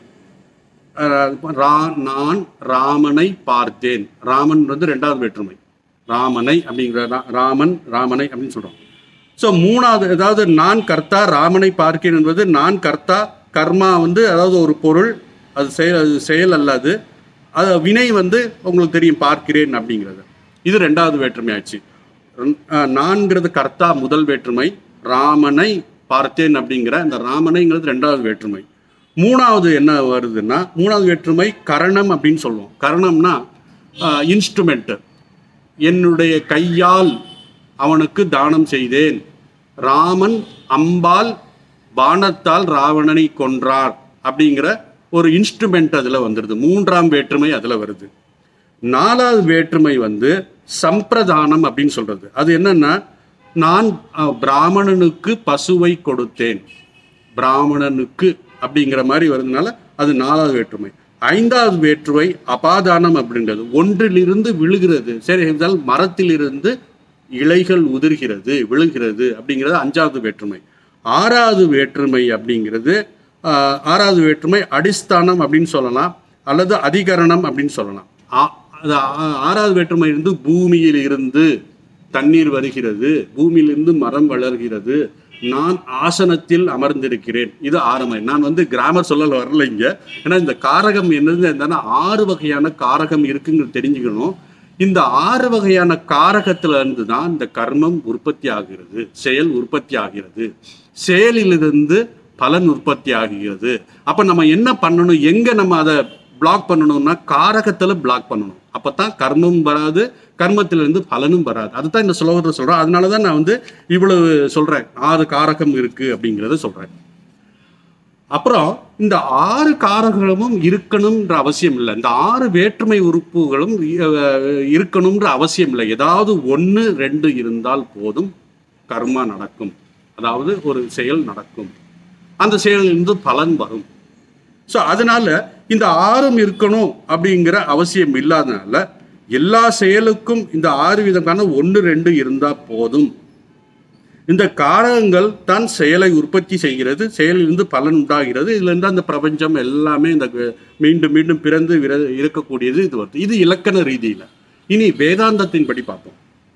அஹ், ரா- நான் ராமனை பார்த்தேன் ராமன் வந்து ரெண்டாவது வேற்றுமை ராமனை அப்படிங்கிற ரா- ராமன் ராமனை அப்படின்னு சொல்றோம் ஸோ மூணாவது அதாவது நான் கர்த்தா ராமனை பார்க்கிறேன் என்பது நான் கர்த்தா கர்மா வந்து அதாவது ஒரு பொருள் அது செயல் அது செயல் அல்ல அது அது வினை வந்து உங்களுக்கு தெரியும் பார்க்கிறேன் அப்படிங்கிறது இது ரெண்டாவது வேற்றுமை ஆச்சு ரெண்- அஹ் நான்கிறது கர்த்தா முதல் வேற்றுமை ராமனை பார்த்தேன் அப்படிங்கிற இந்த ராமனைங்கிறது ரெண்டாவது வேற்றுமை மூணாவது என்ன வருதுன்னா மூணாவது வேற்றுமை கரணம் அப்படின்னு சொல்லுவோம் கரணம்னா இன்ஸ்ட்ருமெண்ட் என்னுடைய கையால் அவனுக்கு தானம் செய்தேன் ராமன் அம்பால் பாணத்தால் ராவணனை கொன்றார் அப்படிங்கிற ஒரு இன்ஸ்ட்ருமெண்ட் அதில் வந்துடுது மூன்றாம் வேற்றுமை அதில் வருது நாலாவது வேற்றுமை வந்து சம்பிரதானம் அப்படின்னு சொல்றது அது என்னன்னா நான் அஹ், பிராமணனுக்கு பசுவை கொடுத்தேன் பிராமணனுக்கு அப்படிங்கிற மாதிரி வருதுனால அது நாலாவது வேற்றுமை ஐந்தாவது வேற்றுமை அபாதானம் அப்படின்றது ஒன்றிலிருந்து விழுகிறது சரி என்றால் மரத்திலிருந்து இலைகள் உதிர்கிறது விழுகிறது அப்படிங்கிறது அஞ்சாவது வேற்றுமை ஆறாவது வேற்றுமை அப்படிங்கிறது ஆஹ், ஆறாவது வேற்றுமை அடிஸ்தானம் அப்படின்னு சொல்லலாம் அல்லது அதிகரணம் அப்படின்னு சொல்லலாம் ஆ- அது ஆ- ஆறாவது வேற்றுமை இருந்து பூமியில் இருந்து தண்ணீர் வருகிறது பூமியிலிருந்து மரம் வளர்கிறது நான் ஆசனத்தில் அமர்ந்திருக்கிறேன் இது ஆறுமை நான் வந்து கிராமர் சொல்லல வரல இங்க ஏன்னா இந்த காரகம் என்னது என்னன்னா ஆறு வகையான காரகம் இருக்குங்கிறது தெரிஞ்சுக்கணும் இந்த ஆறு வகையான காரகத்துல இருந்து தான் இந்த கர்மம் உற்பத்தி ஆகிறது செயல் உற்பத்தி ஆகிறது செயலிலிருந்து பலன் உற்பத்தி ஆகிறது அப்ப நம்ம என்ன பண்ணணும் எங்க நம்ம அதை பிளாக் பண்ணணும்னா காரகத்துல பிளாக் பண்ணணும் அப்பதான் கர்மம் வராது கர்மத்திலிருந்து பலனும் வராது அதுதான் இந்த ஸ்லோகத்தை சொல்றேன் அதனால தான் நான் வந்து இவ்வளவு சொல்றேன் ஆறு காரகம் இருக்கு அப்படிங்கிறத சொல்றேன் அப்புறம் இந்த ஆறு காரகமும் இருக்கணும்ன்ற அவசியம் இல்லை இந்த ஆறு வேற்றுமை உறுப்புகளும் அஹ், இருக்கணும்ன்ற அவசியம் இல்லை ஏதாவது ஒன்று ரெண்டு இருந்தால் போதும் கர்மா நடக்கும் அதாவது ஒரு செயல் நடக்கும் அந்த செயலிலிருந்து பலன் வரும் ஸோ அதனால இந்த ஆறும் இருக்கணும் அப்படிங்கிற அவசியம் இல்லாதனால எல்லா செயலுக்கும் இந்த ஆறு விதமான ஒன்று ரெண்டு இருந்தால் போதும் இந்த காரகங்கள் தான் செயலை உற்பத்தி செய்கிறது செயலிலிருந்து பலன் உண்டாகிறது இதுல இருந்து அந்த பிரபஞ்சம் எல்லாமே இந்த கு- மீண்டும் மீண்டும் பிறந்து விர- இருக்கக்கூடியது இது வருது இது இலக்கண ரீதியில இனி வேதாந்தத்தின் படி பார்ப்போம்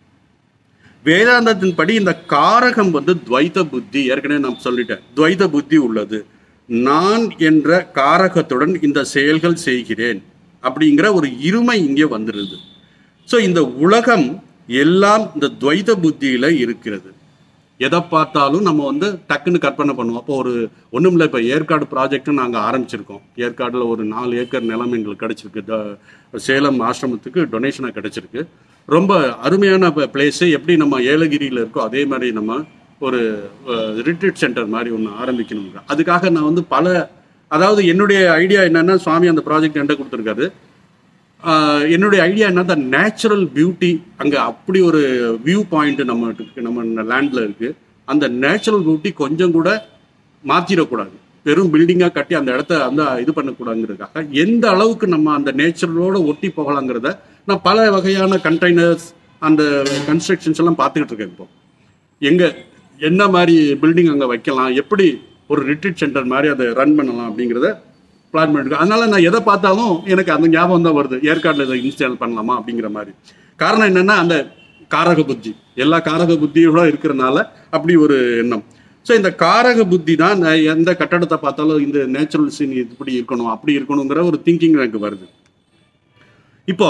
வேதாந்தத்தின் படி இந்த காரகம் வந்து துவைத புத்தி ஏற்கனவே நான் சொல்லிட்டேன் துவைத புத்தி உள்ளது நான் என்ற காரகத்துடன் இந்த செயல்கள் செய்கிறேன் அப்படிங்கிற ஒரு இருமை இங்கே வந்துருது ஸோ இந்த உலகம் எல்லாம் இந்த துவைத புத்தியில இருக்கிறது எதை பார்த்தாலும் நம்ம வந்து டக்குன்னு கற்பனை பண்ணுவோம் அப்போ ஒரு ஒன்றும் இல்லை இப்போ ஏற்காடு ப்ராஜெக்ட்னு நாங்கள் ஆரம்பிச்சிருக்கோம் ஏற்காடில் ஒரு நாலு ஏக்கர் நிலம் எங்களுக்கு கிடச்சிருக்கு த- சேலம் ஆசிரமத்துக்கு டொனேஷனாக கிடச்சிருக்கு ரொம்ப அருமையான பிளேஸு எப்படி நம்ம ஏலகிரியில் இருக்கோ அதே மாதிரி நம்ம ஒரு ரிட்ரீட் சென்டர் மாதிரி ஒன்று ஆரம்பிக்கணுங்க அதுக்காக நான் வந்து பல அதாவது என்னுடைய ஐடியா என்னன்னா சுவாமி அந்த ப்ராஜெக்ட் என்கிட்ட கொடுத்துருக்காரு ஆஹ் என்னுடைய ஐடியா என்ன தான் நேச்சுரல் பியூட்டி அங்கே அப்படி ஒரு வியூ பாயிண்ட் நம்ம நம்ம லேண்டில் இருக்கு அந்த நேச்சுரல் பியூட்டி கொஞ்சம் கூட மாற்றிடக்கூடாது வெறும் பில்டிங்காக கட்டி அந்த இடத்த அந்த இது பண்ணக்கூடாதுங்கிறதுக்காக எந்த அளவுக்கு நம்ம அந்த நேச்சுரலோட ஒட்டி போகலாங்கிறத நான் பல வகையான கண்டெய்னர்ஸ் அந்த கன்ஸ்ட்ரக்ஷன்ஸ் எல்லாம் பார்த்துக்கிட்டு இருக்கேன் இப்போ எங்கே என்ன மாதிரி பில்டிங் அங்கே வைக்கலாம் எப்படி ஒரு ரிட்ரீட் சென்டர் மாதிரி அதை ரன் பண்ணலாம் அப்படிங்கிறத பிளான் பண்ணிருக்கேன் அதனால நான் எதை பார்த்தாலும் எனக்கு அந்த ஞாபகம் தான் வருது ஏற்காட்டில் இதை இன்ஸ்டால் பண்ணலாமா அப்படிங்கிற மாதிரி காரணம் என்னன்னா அந்த காரக புத்தி எல்லா காரக புத்தியோட இருக்கிறனால அப்படி ஒரு எண்ணம் ஸோ இந்த காரக புத்தி தான் நான் எந்த கட்டடத்தை பார்த்தாலும் இந்த நேச்சுரல் சீன் இப்படி இருக்கணும் அப்படி இருக்கணுங்கிற ஒரு திங்கிங் எனக்கு வருது இப்போ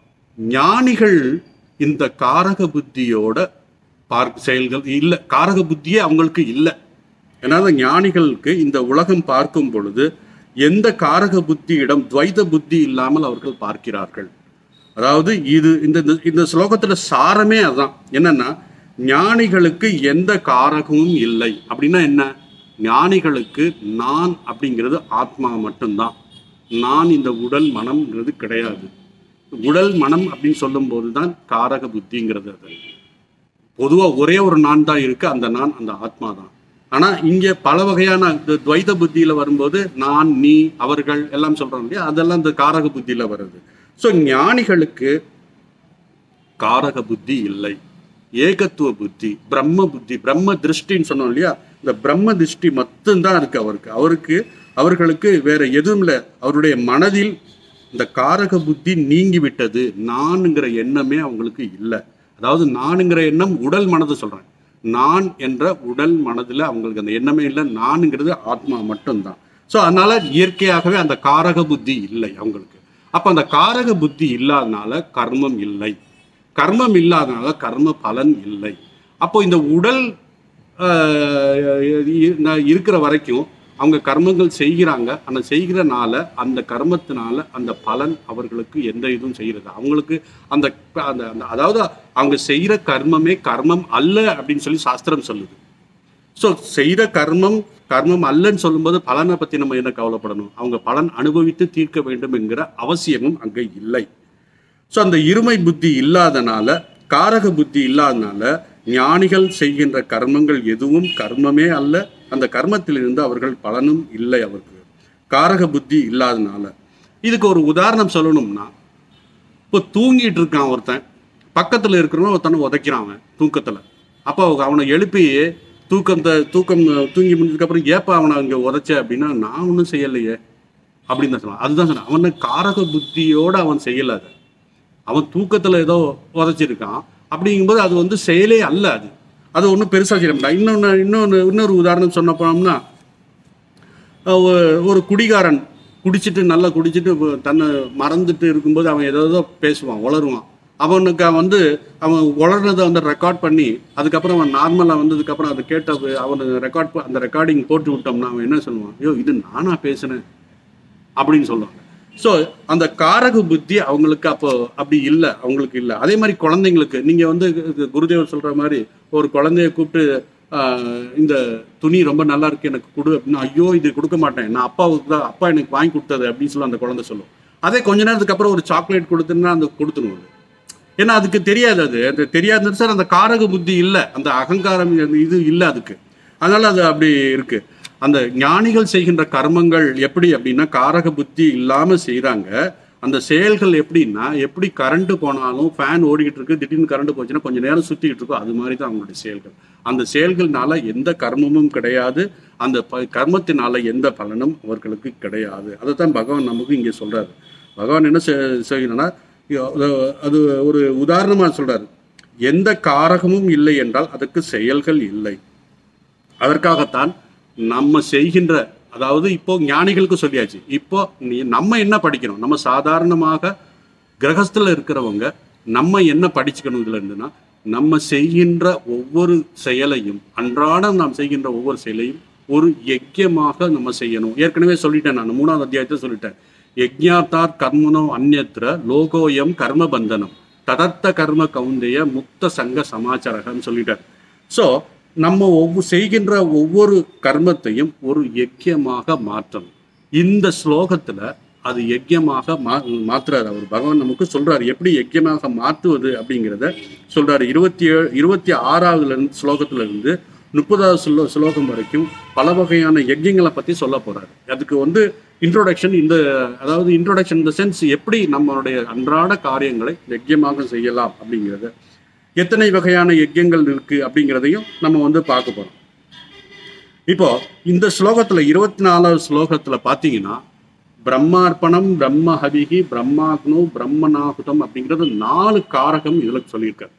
ஞானிகள் இந்த காரக புத்தியோட பார்க்க செயல்கள் இல்லை காரக புத்தியே அவங்களுக்கு இல்லை ஏன்னா அந்த ஞானிகளுக்கு இந்த உலகம் பார்க்கும் பொழுது எந்த காரக புத்தியிடம் துவைத புத்தி இல்லாமல் அவர்கள் பார்க்கிறார்கள் அதாவது இது இந்த இந்த- இந்த ஸ்லோகத்துல சாரமே அதான் என்னன்னா ஞானிகளுக்கு எந்த காரகமும் இல்லை அப்படின்னா என்ன ஞானிகளுக்கு நான் அப்படிங்கிறது ஆத்மா மட்டும்தான் நான் இந்த உடல் மனம்ங்கிறது கிடையாது உடல் மனம் அப்படின்னு சொல்லும்போது தான் காரக புத்திங்கிறது அது பொதுவா ஒரே ஒரு நான் தான் இருக்கு அந்த நான் அந்த ஆத்மா தான் ஆனா இங்க பல வகையான இந்த துவைத புத்தியில வரும்போது நான் நீ அவர்கள் எல்லாம் சொல்றோம் இல்லையா அதெல்லாம் இந்த காரக புத்தியில வருது ஸோ ஞானிகளுக்கு காரக புத்தி இல்லை ஏகத்துவ புத்தி பிரம்ம புத்தி பிரம்ம திருஷ்டின்னு சொன்னோம் இல்லையா இந்த பிரம்ம திருஷ்டி மட்டும்தான் இருக்கு அவருக்கு அவருக்கு அவர்களுக்கு வேற எதுவும் இல்லை அவருடைய மனதில் இந்த காரக புத்தி நீங்கி விட்டது நானுங்கிற எண்ணமே அவங்களுக்கு இல்லை அதாவது நானுங்கிற எண்ணம் உடல் மனதை சொல்றேன் நான் என்ற உடல் மனதில் அவங்களுக்கு அந்த எண்ணமே இல்லை நானுங்கிறது ஆத்மா மட்டும்தான் ஸோ அதனால இயற்கையாகவே அந்த காரக புத்தி இல்லை அவங்களுக்கு அப்ப அந்த காரக புத்தி இல்லாதனால கர்மம் இல்லை கர்மம் இல்லாதனால கர்ம பலன் இல்லை அப்போ இந்த உடல் ஆஹ், இ- ந- இருக்கிற வரைக்கும் அவங்க கர்மங்கள் செய்கிறாங்க அந்த செய்கிறனால அந்த கர்மத்தினால அந்த பலன் அவர்களுக்கு எந்த இதுவும் செய்யறது அவங்களுக்கு அந்த அந்த அந்த- அதாவது அவங்க செய்கிற கர்மமே கர்மம் அல்ல அப்படின்னு சொல்லி சாஸ்திரம் சொல்லுது ஸோ செய்த கர்மம் கர்மம் அல்லன்னு சொல்லும்போது பலனை பற்றி நம்ம என்ன கவலைப்படணும் அவங்க பலன் அனுபவித்து தீர்க்க வேண்டும் என்கிற அவசியமும் அங்கே இல்லை ஸோ அந்த இருமை புத்தி இல்லாதனால காரக புத்தி இல்லாதனால ஞானிகள் செய்கின்ற கர்மங்கள் எதுவும் கர்மமே அல்ல அந்த கர்மத்திலிருந்து அவர்கள் பலனும் இல்லை அவருக்கு காரக புத்தி இல்லாதனால இதுக்கு ஒரு உதாரணம் சொல்லணும்னா இப்போ தூங்கிட்டு இருக்கான் ஒருத்தன் பக்கத்தில் இருக்கிறவன் ஒருத்தனை உதைக்கிறான் அவன் தூக்கத்தில் அப்போ அவனை எழுப்பி தூக்கம் த- தூக்கம் தூங்கி முடிஞ்சதுக்கப்புறம் ஏப்பா அவனை அங்கே உதைச்ச அப்படின்னா நான் ஒன்றும் செய்யலையே அப்படின்னு தான் சொன்னான் அதுதான் சொன்னான் அவனை காரக புத்தியோட அவன் செய்யல அதை அவன் தூக்கத்தில் ஏதோ உதைச்சிருக்கான் அப்படிங்கும்போது அது வந்து செயலே அல்ல அது அது ஒன்றும் பெருசாக செய்ய மாட்டான் இன்னொன்று இன்னொன்று இன்னொரு உதாரணம் சொன்ன போனோம்னா அஹ் ஒரு- ஒரு குடிகாரன் குடிச்சிட்டு நல்லா குடிச்சிட்டு வ- தன்னை மறந்துட்டு இருக்கும்போது அவன் ஏதோ பேசுவான் உளருவான் அவனுக்கு அவன் வந்து அவன் உளர்னதை வந்து ரெக்கார்ட் பண்ணி அதுக்கப்புறம் அவன் நார்மலாக வந்ததுக்கப்புறம் அதை கேட்ட அவனை ரெக்கார்ட் அந்த ரெக்கார்டிங் போட்டு விட்டோம்னா அவன் என்ன சொல்லுவான் ஐயோ இது நானா பேசுனேன் அப்படின்னு சொல்லுவாங்க ஸோ அந்த காரக புத்தி அவங்களுக்கு அப்போ அப்படி இல்லை அவங்களுக்கு இல்லை அதே மாதிரி குழந்தைங்களுக்கு நீங்கள் வந்து இது குருதேவர் சொல்கிற மாதிரி ஒரு குழந்தைய கூப்பிட்டு ஆஹ், இந்த துணி ரொம்ப நல்லா இருக்கு எனக்கு கொடு அப்படின்னா ஐயோ இது கொடுக்க மாட்டேன் நான் அப்பாவுக்கு தான் அப்பா எனக்கு வாங்கி கொடுத்தது அப்படின்னு சொல்லி அந்த குழந்தை சொல்லும் அதே கொஞ்ச நேரத்துக்கு அப்புறம் ஒரு சாக்லேட் கொடுத்துன்னா அந்த கொடுத்துரும் அது ஏன்னா அதுக்கு தெரியாது அது அது தெரியாது சார் அந்த காரக புத்தி இல்லை அந்த அகங்காரம் அந்த இது இல்லை அதுக்கு அதனால அது அப்படி இருக்கு அந்த ஞானிகள் செய்கின்ற கர்மங்கள் எப்படி அப்படின்னா காரக புத்தி இல்லாம செய்றாங்க அந்த செயல்கள் எப்படின்னா எப்படி கரண்ட் போனாலும் ஃபேன் ஓடிக்கிட்டு இருக்கு திடீர்னு கரண்ட் போச்சுன்னா கொஞ்ச நேரம் சுத்திக்கிட்டு இருக்கும் அது மாதிரி தான் அவங்களுடைய செயல்கள் அந்த செயல்கள்னால எந்த கர்மமும் கிடையாது அந்த ப- கர்மத்தினால எந்த பலனும் அவர்களுக்கு கிடையாது அதை தான் பகவான் நமக்கு இங்கே சொல்றாரு பகவான் என்ன செய்- செய்யணும்னா அது- அது ஒரு உதாரணமா சொல்றாரு எந்த காரகமும் இல்லை என்றால் அதுக்கு செயல்கள் இல்லை அதற்காகத்தான் நம்ம செய்கின்ற அதாவது இப்போ ஞானிகளுக்கு சொல்லியாச்சு இப்போ நீ நம்ம என்ன படிக்கணும் நம்ம சாதாரணமாக கிரகஸ்தில் இருக்கிறவங்க நம்ம என்ன படிச்சுக்கணும் இதுல இருந்துன்னா நம்ம செய்கின்ற ஒவ்வொரு செயலையும் அன்றாடம் நாம் செய்கின்ற ஒவ்வொரு செயலையும் ஒரு யஜ்யமாக நம்ம செய்யணும் ஏற்கனவே சொல்லிட்டேன் நான் மூணாவது அத்தியாயத்தை சொல்லிட்டேன் யஜ்ஞாத்தார் கர்மனோ அந்நத்திர லோகோயம் கர்ம பந்தனம் ததர்த்த கர்ம கவுந்தைய முக்த சங்க சமாச்சாரகன்னு சொல்லிட்டார் ஸோ நம்ம ஒவ்வொரு செய்கின்ற ஒவ்வொரு கர்மத்தையும் ஒரு யக்கியமாக மாற்றணும் இந்த ஸ்லோகத்துல அது யக்கியமாக மா மாத்துறாரு அவர் பகவான் நமக்கு சொல்றாரு எப்படி யக்கியமாக மாற்றுவது அப்படிங்கிறத சொல்றாரு இருபத்தி ஏழு இருபத்தி ஆறாவதுல இருந்து ஸ்லோகத்துல இருந்து முப்பதாவது ஸ்லோ ஸ்லோகம் வரைக்கும் பல வகையான யஜ்யங்களை பத்தி சொல்ல போறாரு அதுக்கு வந்து இன்ட்ரோடக்ஷன் இந்த அதாவது இன்ட்ரோடக்ஷன் இந்த சென்ஸ் எப்படி நம்மளுடைய அன்றாட காரியங்களை யஜ்யமாக செய்யலாம் அப்படிங்கிறத எத்தனை வகையான யஜ்யங்கள் இருக்கு அப்படிங்கிறதையும் நம்ம வந்து பார்க்க போறோம் இப்போ இந்த ஸ்லோகத்துல இருபத்தி நாலாவது ஸ்லோகத்துல பாத்தீங்கன்னா பிரம்மார்ப்பணம் பிரம்ம ஹவிகி பிரம்மாக்னு பிரம்மநாகுதம் அப்படிங்கிறது நாலு காரகம் இதுல சொல்லியிருக்காரு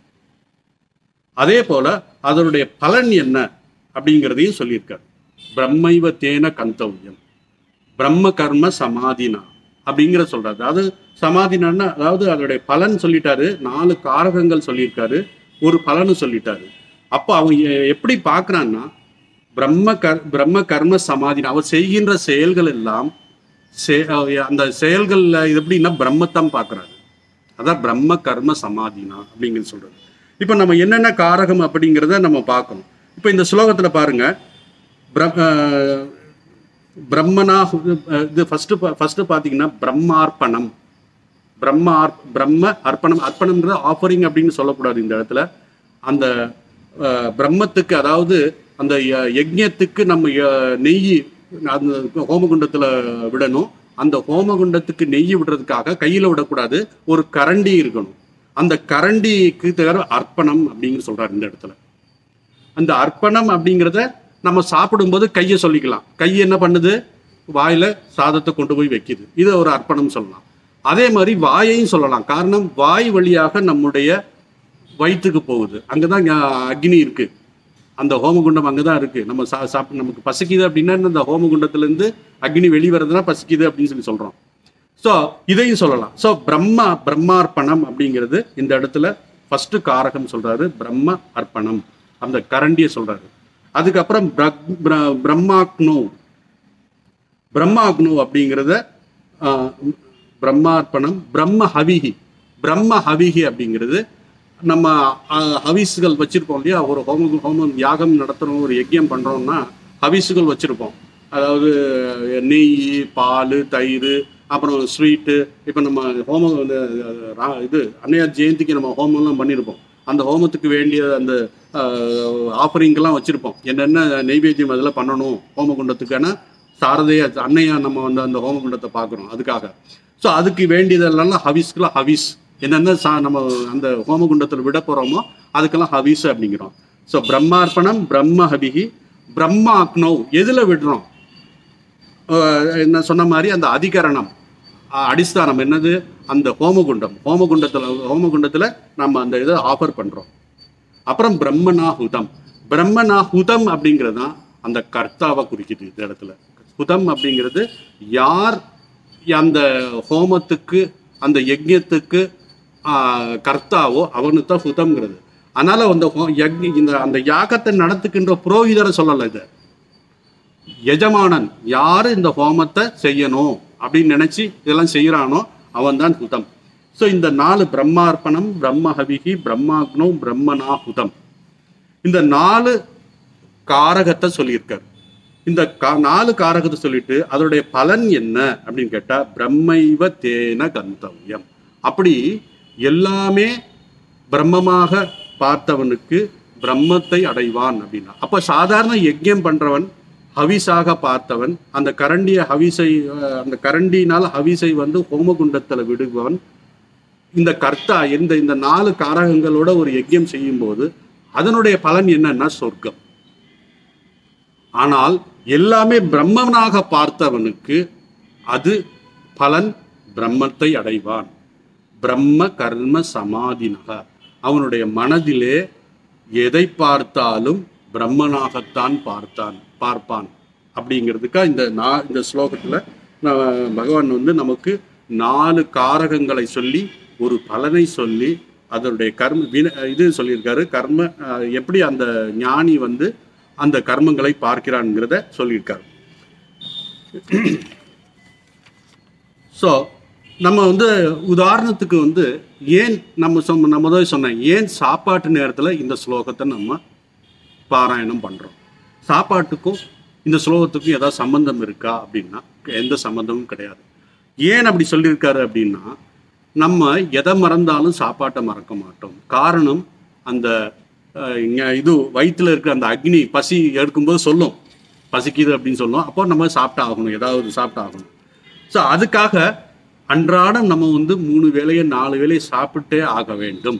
அதே போல அதனுடைய பலன் என்ன அப்படிங்கிறதையும் சொல்லியிருக்காரு பிரம்மைவ தேன கந்தவ்யம் பிரம்ம கர்ம சமாதினா அப்படிங்கிற சொல்றாரு அதாவது சமாதினா அதாவது அதோடைய பலன் சொல்லிட்டாரு நாலு காரகங்கள் சொல்லியிருக்காரு ஒரு பலனு சொல்லிட்டாரு அப்போ அவன் எ- எப்படி பார்க்கறான்னா பிரம்ம கர் பிரம்ம கர்ம சமாதினா அவன் செய்கின்ற செயல்கள் எல்லாம் செ- அந்த செயல்கள்ல இது எப்படின்னா பிரம்மத்தான் பார்க்கறாரு அதான் பிரம்ம கர்ம சமாதினா அப்படிங்கிறது சொல்றது இப்போ நம்ம என்னென்ன காரகம் அப்படிங்கிறத நம்ம பார்க்கணும் இப்போ இந்த ஸ்லோகத்துல பாருங்க பிரம்- அஹ், பிரம்மனா அஹ், இது ஃபர்ஸ்ட் ஃபர்ஸ்ட் பார்த்தீங்கன்னா பிரம்மார்ப்பணம் பிரம்ம ஆர்- பிரம்ம அர்ப்பணம் அர்ப்பணம்ன்றது ஆஃபரிங் அப்படின்னு சொல்லக்கூடாது இந்த இடத்துல அந்த அஹ், பிரம்மத்துக்கு அதாவது அந்த ய- யஜ்ஞத்துக்கு நம்ம ய- நெய் அந்த ஹோமகுண்டத்துல விடணும் அந்த ஹோமகுண்டத்துக்கு நெய் விடுறதுக்காக கையில விடக்கூடாது ஒரு கரண்டி இருக்கணும் அந்த கரண்டிக்கு தவிர அர்ப்பணம் அப்படின்னு சொல்றாரு இந்த இடத்துல அந்த அர்ப்பணம் அப்படிங்கிறத நம்ம சாப்பிடும்போது கையை சொல்லிக்கலாம் கை என்ன பண்ணுது வாயில சாதத்தை கொண்டு போய் வைக்குது இது ஒரு அர்ப்பணம் சொல்லலாம் அதே மாதிரி வாயையும் சொல்லலாம் காரணம் வாய் வழியாக நம்முடைய வயிற்றுக்கு போகுது அங்கதான் ஞா- அக்னி இருக்கு அந்த ஹோமகுண்டம் அங்கதான் இருக்கு நம்ம சா சாப்பிட்டு நமக்கு பசிக்குது அப்படின்னா இந்த ஹோமகுண்டத்துல இருந்து அக்னி வெளிவரதுனா பசிக்குது அப்படின்னு சொல்லி சொல்றோம் ஸோ இதையும் சொல்லலாம் ஸோ பிரம்ம பிரம்மார்ப்பணம் அப்படிங்கிறது இந்த இடத்துல ஃபர்ஸ்ட் காரகம் சொல்றாரு பிரம்ம அர்ப்பணம் அந்த கரண்டியை சொல்றாரு அதுக்கப்புறம் பிரக்- பிர- பிரம்மாக்னோ பிரம்மாக்னோ அப்படிங்கிறத ஆஹ், பிரம்மார்ப்பணம் பிரம்ம ஹவிஹி பிரம்ம ஹவிஹி அப்படிங்கிறது நம்ம ஆஹ், ஹவிஸ்கள் வச்சிருப்போம் இல்லையா ஒரு ஹோம ஹோமம் யாகம் நடத்துறோம் ஒரு யஜ்யம் பண்றோம்னா ஹவிஸுகள் வச்சிருப்போம் அதாவது நெய் பால் தயிர் அப்புறம் ஸ்வீட்டு இப்போ நம்ம ஹோமம் வந்து, அஹ், ரா- இது அன்னையார் ஜெயந்திக்கு நம்ம ஹோமம்லாம் பண்ணியிருப்போம் அந்த ஹோமத்துக்கு வேண்டிய அந்த ஆஃபரிங்கெல்லாம் வச்சுருப்போம் என்னென்ன நெய்வேத்தியம் அதில் பண்ணணும் ஹோமகுண்டத்துக்கான சாரதைய அன்னையா நம்ம வந்து அந்த ஹோமகுண்டத்தை பார்க்குறோம் அதுக்காக ஸோ அதுக்கு வேண்டியதெல்லாம் ஹவிஸ்க்குலாம் ஹவிஸ் என்னென்ன சா நம்ம அந்த ஹோமகுண்டத்தில் விட போகிறோமோ அதுக்கெல்லாம் ஹவிஸ் அப்படிங்கிறோம் ஸோ பிரம்மார்ப்பணம் பிரம்ம ஹபிகி பிரம்ம அக்னோ எதில் விடுறோம் அஹ் என்ன சொன்ன மாதிரி அந்த அதிகரணம் அஹ் அடிஸ்தானம் என்னது அந்த ஹோமகுண்டம் ஹோமகுண்டத்தில் ஹோமகுண்டத்தில் நம்ம அந்த இதை ஆஃபர் பண்ணுறோம் அப்புறம் பிரம்மனாஹுதம் பிரம்மனாஹுதம் அப்படிங்கிறது தான் அந்த கர்த்தாவை குறிக்குது இந்த இடத்துல ஹுதம் அப்படிங்கிறது யார் அந்த ஹோமத்துக்கு அந்த யஜ்ஞத்துக்கு ஆஹ், கர்த்தாவோ அவனுக்கு தான் ஹுதம்ங்கிறது அதனால அந்த ஹோ- யஜ்ஞ இந்த அந்த யாகத்தை நடத்துக்கின்ற புரோகிதரை சொல்லலை இதை எஜமானன் யாரு இந்த ஹோமத்தை செய்யணும் அப்படின்னு நினைச்சு இதெல்லாம் செய்யறானோ அவன் தான் ஹுதம் ஸோ இந்த நாலு பிரம்மார்ப்பணம் பிரம்ம ஹவிகி பிரம்மாக்னோ பிரம்மனாஹுதம் இந்த நாலு காரகத்தை சொல்லியிருக்காரு இந்த கா- நாலு காரகத்தை சொல்லிட்டு அதோடைய பலன் என்ன அப்படின்னு கேட்டா பிரம்மைவ தேன கந்தவ்யம் அப்படி எல்லாமே பிரம்மமாக பார்த்தவனுக்கு பிரம்மத்தை அடைவான் அப்படின்னா அப்ப சாதாரண யஜ்யம் பண்றவன் ஹவிஸாக பார்த்தவன் அந்த கரண்டிய ஹவிசை அஹ், அந்த கரண்டினால் ஹவிசை வந்து ஹோமகுண்டத்துல விடுபவன் இந்த கர்த்தா இந்த இந்த நாலு காரகங்களோட ஒரு யஜ்யம் செய்யும்போது அதனுடைய பலன் என்னன்னா சொர்க்கம் ஆனால் எல்லாமே பிரம்மனாக பார்த்தவனுக்கு அது பலன் பிரம்மத்தை அடைவான் பிரம்ம கர்ம சமாதினக அவனுடைய மனதிலே எதை பார்த்தாலும் பிரம்மனாகத்தான் பார்த்தான் பார்ப்பான் அப்படிங்கிறதுக்கா இந்த நா இந்த ஸ்லோகத்துல ந- பகவான் வந்து நமக்கு நாலு காரகங்களை சொல்லி ஒரு பலனை சொல்லி அதனுடைய கர்ம வின இது சொல்லியிருக்காரு கர்ம அஹ், எப்படி அந்த ஞானி வந்து அந்த கர்மங்களை பார்க்கிறான்ங்கிறத சொல்லியிருக்காரு ஸோ நம்ம வந்து உதாரணத்துக்கு வந்து ஏன் நம்ம சொன்ன நான் முதல்ல சொன்னேன் ஏன் சாப்பாட்டு நேரத்தில் இந்த ஸ்லோகத்தை நம்ம பாராயணம் பண்ணுறோம் சாப்பாட்டுக்கும் இந்த ஸ்லோகத்துக்கும் ஏதாவது சம்பந்தம் இருக்கா அப்படின்னா எந்த சம்பந்தமும் கிடையாது ஏன் அப்படி சொல்லியிருக்காரு அப்படின்னா நம்ம எதை மறந்தாலும் சாப்பாட்டை மறக்க மாட்டோம் காரணம் அந்த அஹ், இங்க இது வயிற்றுல இருக்கிற அந்த அக்னி பசி எடுக்கும்போது சொல்லும் பசிக்குது அப்படின்னு சொல்லும் அப்போ நம்ம சாப்பிட்டா ஆகணும் ஏதாவது சாப்பிட்டா ஆகணும் ஸோ அதுக்காக அன்றாடம் நம்ம வந்து மூணு வேளையை நாலு வேளையை சாப்பிட்டே ஆக வேண்டும்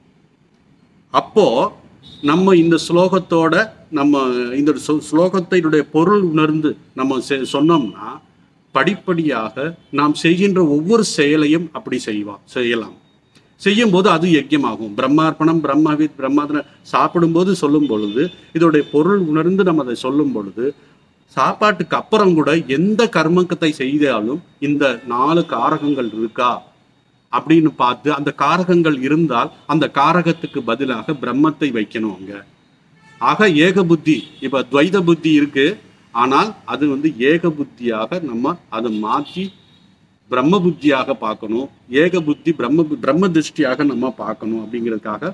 அப்போ நம்ம இந்த ஸ்லோகத்தோட நம்ம இந்த ஸ்லோ- ஸ்லோகத்தினுடைய பொருள் உணர்ந்து நம்ம செ- சொன்னோம்னா படிப்படியாக நாம் செய்கின்ற ஒவ்வொரு செயலையும் அப்படி செய்வோம் செய்யலாம் செய்யும்போது அது யஜ்யமாகும் பிரம்மார்ப்பணம் பிரம்மவித் பிரம்மாதன சாப்பிடும்போது சொல்லும் பொழுது இதோடைய பொருள் உணர்ந்து நம்ம அதை சொல்லும் பொழுது சாப்பாட்டுக்கு அப்புறம் கூட எந்த கர்மக்கத்தை செய்தாலும் இந்த நாலு காரகங்கள் இருக்கா அப்படின்னு பார்த்து அந்த காரகங்கள் இருந்தால் அந்த காரகத்துக்கு பதிலாக பிரம்மத்தை வைக்கணும் அங்க ஆக ஏக புத்தி இப்ப துவைத புத்தி இருக்கு ஆனால் அது வந்து ஏக புத்தியாக நம்ம அதை மாற்றி பிரம்ம புத்தியாக பார்க்கணும் ஏக புத்தி பிரம்ம பு- பிரம்ம திருஷ்டியாக நம்ம பார்க்கணும் அப்படிங்கிறதுக்காக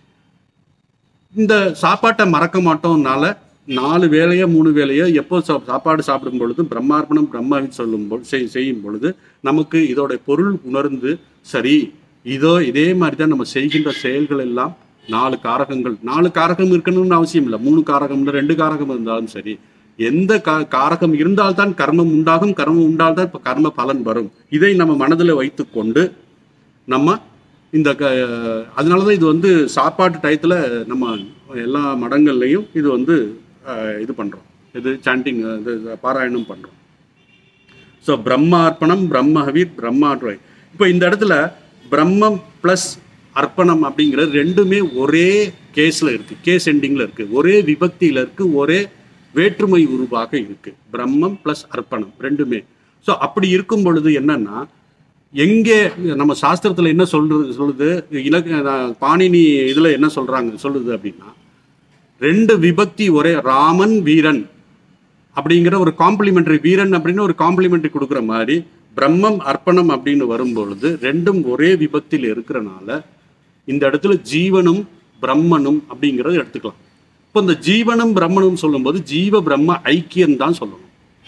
இந்த சாப்பாட்டை மறக்க மாட்டோம்னால நாலு வேலையோ மூணு வேலையோ எப்போ சா- சாப்பாடு சாப்பிடும் பொழுது பிரம்மார்ப்பணம் பிரம்மாவின் சொல்லும் பொழுது செய்- செய்யும் பொழுது நமக்கு இதோட பொருள் உணர்ந்து சரி இதோ இதே மாதிரி தான் நம்ம செய்கின்ற செயல்கள் எல்லாம் நாலு காரகங்கள் நாலு காரகம் இருக்கணும்னு அவசியம் இல்லை மூணு காரகம் இல்லை ரெண்டு காரகம் இருந்தாலும் சரி எந்த கா காரகம் இருந்தால்தான் கர்மம் உண்டாகும் கர்மம் உண்டால்தான் இப்போ கர்ம பலன் வரும் இதை நம்ம மனதில் வைத்துக்கொண்டு நம்ம இந்த க அதனால தான் இது வந்து சாப்பாட்டு டயத்தில் நம்ம எல்லா மடங்கள்லையும் இது வந்து அஹ், இது பண்ணுறோம் இது சாண்டிங் இது பாராயணம் பண்ணுறோம் ஸோ பிரம்மார்ப்பணம் பிரம்மஹவீர் பிரம்மாட்ரை இப்போ இந்த இடத்துல பிரம்மம் ப்ளஸ் அர்ப்பணம் அப்படிங்கிறது ரெண்டுமே ஒரே கேஸில் இருக்கு கேஸ் எண்டிங்கில் இருக்கு ஒரே விபக்தியில் இருக்கு ஒரே வேற்றுமை உருவாக இருக்கு பிரம்மம் ப்ளஸ் அர்ப்பணம் ரெண்டுமே ஸோ அப்படி இருக்கும் பொழுது என்னன்னா எங்கே நம்ம சாஸ்திரத்தில் என்ன சொல்றது சொல்லுது இலக்க பாணினி இதில் என்ன சொல்றாங்க சொல்லுது அப்படின்னா ரெண்டு விபக்தி ஒரே ராமன் வீரன் அப்படிங்கிற ஒரு காம்ப்ளிமெண்டரி வீரன் அப்படின்னு ஒரு காம்ப்ளிமெண்டரி கொடுக்குற மாதிரி பிரம்மம் அர்ப்பணம் அப்படின்னு வரும்பொழுது ரெண்டும் ஒரே விபத்தில் இருக்கிறனால இந்த இடத்துல ஜீவனும் பிரம்மனும் அப்படிங்கிறத எடுத்துக்கலாம் இப்போ இந்த ஜீவனும் பிரம்மனும் சொல்லும்போது ஜீவ பிரம்ம ஐக்கியம் தான் சொல்லணும்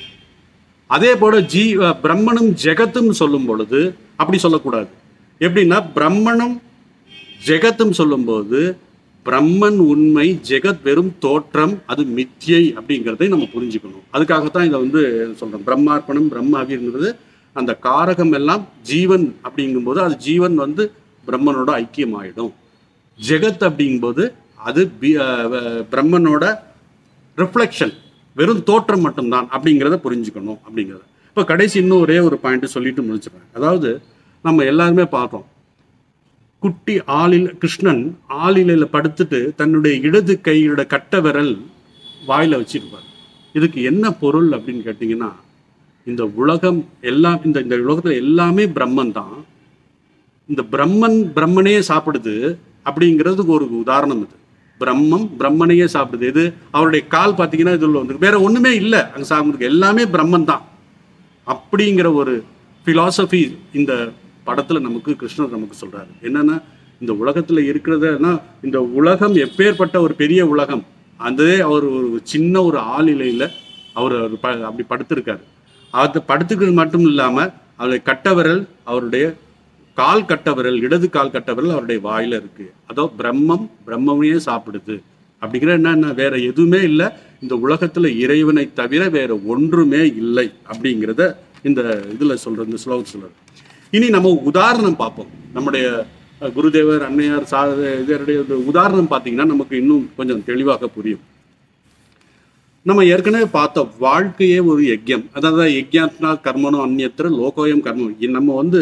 அதே போல ஜீ பிரம்மனும் ஜெகத்தும் சொல்லும் பொழுது அப்படி சொல்லக்கூடாது எப்படின்னா பிரம்மனும் ஜெகத்தும் சொல்லும்போது பிரம்மன் உண்மை ஜெகத் வெறும் தோற்றம் அது மித்யை அப்படிங்கிறதை நம்ம புரிஞ்சுக்கணும் அதுக்காகத்தான் இதை வந்து சொல்றோம் பிரம்மார்ப்பணம் பிரம்மாவிங்கிறது அந்த காரகம் எல்லாம் ஜீவன் அப்படிங்கும்போது அது ஜீவன் வந்து பிரம்மனோட ஐக்கியமாயிடும் ஜெகத் அப்படிங்கும்போது அது பி- அஹ் பிரம்மனோட ரிஃப்ளெக்ஷன் வெறும் தோற்றம் மட்டும்தான் அப்படிங்கிறத புரிஞ்சுக்கணும் அப்படிங்கிறத இப்போ கடைசி இன்னும் ஒரே ஒரு பாயிண்ட் சொல்லிட்டு முடிச்சிடுறேன் அதாவது நம்ம எல்லாருமே பார்த்தோம் குட்டி ஆளில் கிருஷ்ணன் ஆளிலையில படுத்துட்டு தன்னுடைய இடது கையோட கட்ட விரல் வாயில வச்சிருப்பார் இதுக்கு என்ன பொருள் அப்படின்னு கேட்டிங்கன்னா இந்த உலகம் எல்லாம் இந்த இந்த உலகத்துல எல்லாமே பிரம்மன் தான் இந்த பிரம்மன் பிரம்மனையே சாப்பிடுது அப்படிங்கிறதுக்கு ஒரு உதாரணம் இது பிரம்மம் பிரம்மனையே சாப்பிடுது இது அவருடைய கால் பார்த்தீங்கன்னா இதுல வந்து வேற ஒண்ணுமே இல்லை அங்க சாப்பிடுறதுக்கு எல்லாமே பிரம்மன் தான் அப்படிங்கிற ஒரு philosophy இந்த படத்துல நமக்கு கிருஷ்ணர் நமக்கு சொல்றாரு என்னன்னா இந்த உலகத்துல இருக்கிறதுனா இந்த உலகம் எப்பேற்பட்ட ஒரு பெரிய உலகம் அதே அவர் ஒரு சின்ன ஒரு ஆளிலையில அவர் அவர் ப- அப்படி படுத்திருக்காரு அது படுத்துக்கிறது மட்டும் இல்லாம அவருடைய கட்டவிரல் அவருடைய கால் கட்டவிரல் இடது கால் கட்டவிரல் அவருடைய வாயில இருக்கு அதோ பிரம்மம் பிரம்மமையே சாப்பிடுது அப்படிங்கிற என்ன வேற எதுவுமே இல்லை இந்த உலகத்துல இறைவனை தவிர வேற ஒன்றுமே இல்லை அப்படிங்கிறத இந்த இதுல சொல்ற இந்த ஸ்லோகம் சொல்றது இனி நம்ம உதாரணம் பார்ப்போம் நம்முடைய அஹ், குருதேவர் அன்னையார் சா இதனுடைய ஒரு உதாரணம் பார்த்தீங்கன்னா நமக்கு இன்னும் கொஞ்சம் தெளிவாக புரியும் நம்ம ஏற்கனவே பார்த்தோம் வாழ்க்கையே ஒரு யஜ்யம் அதாவது யஜ்யாத்னா கர்மனும் அந்நியத்திர லோகோயம் கர்மம் இ- நம்ம வந்து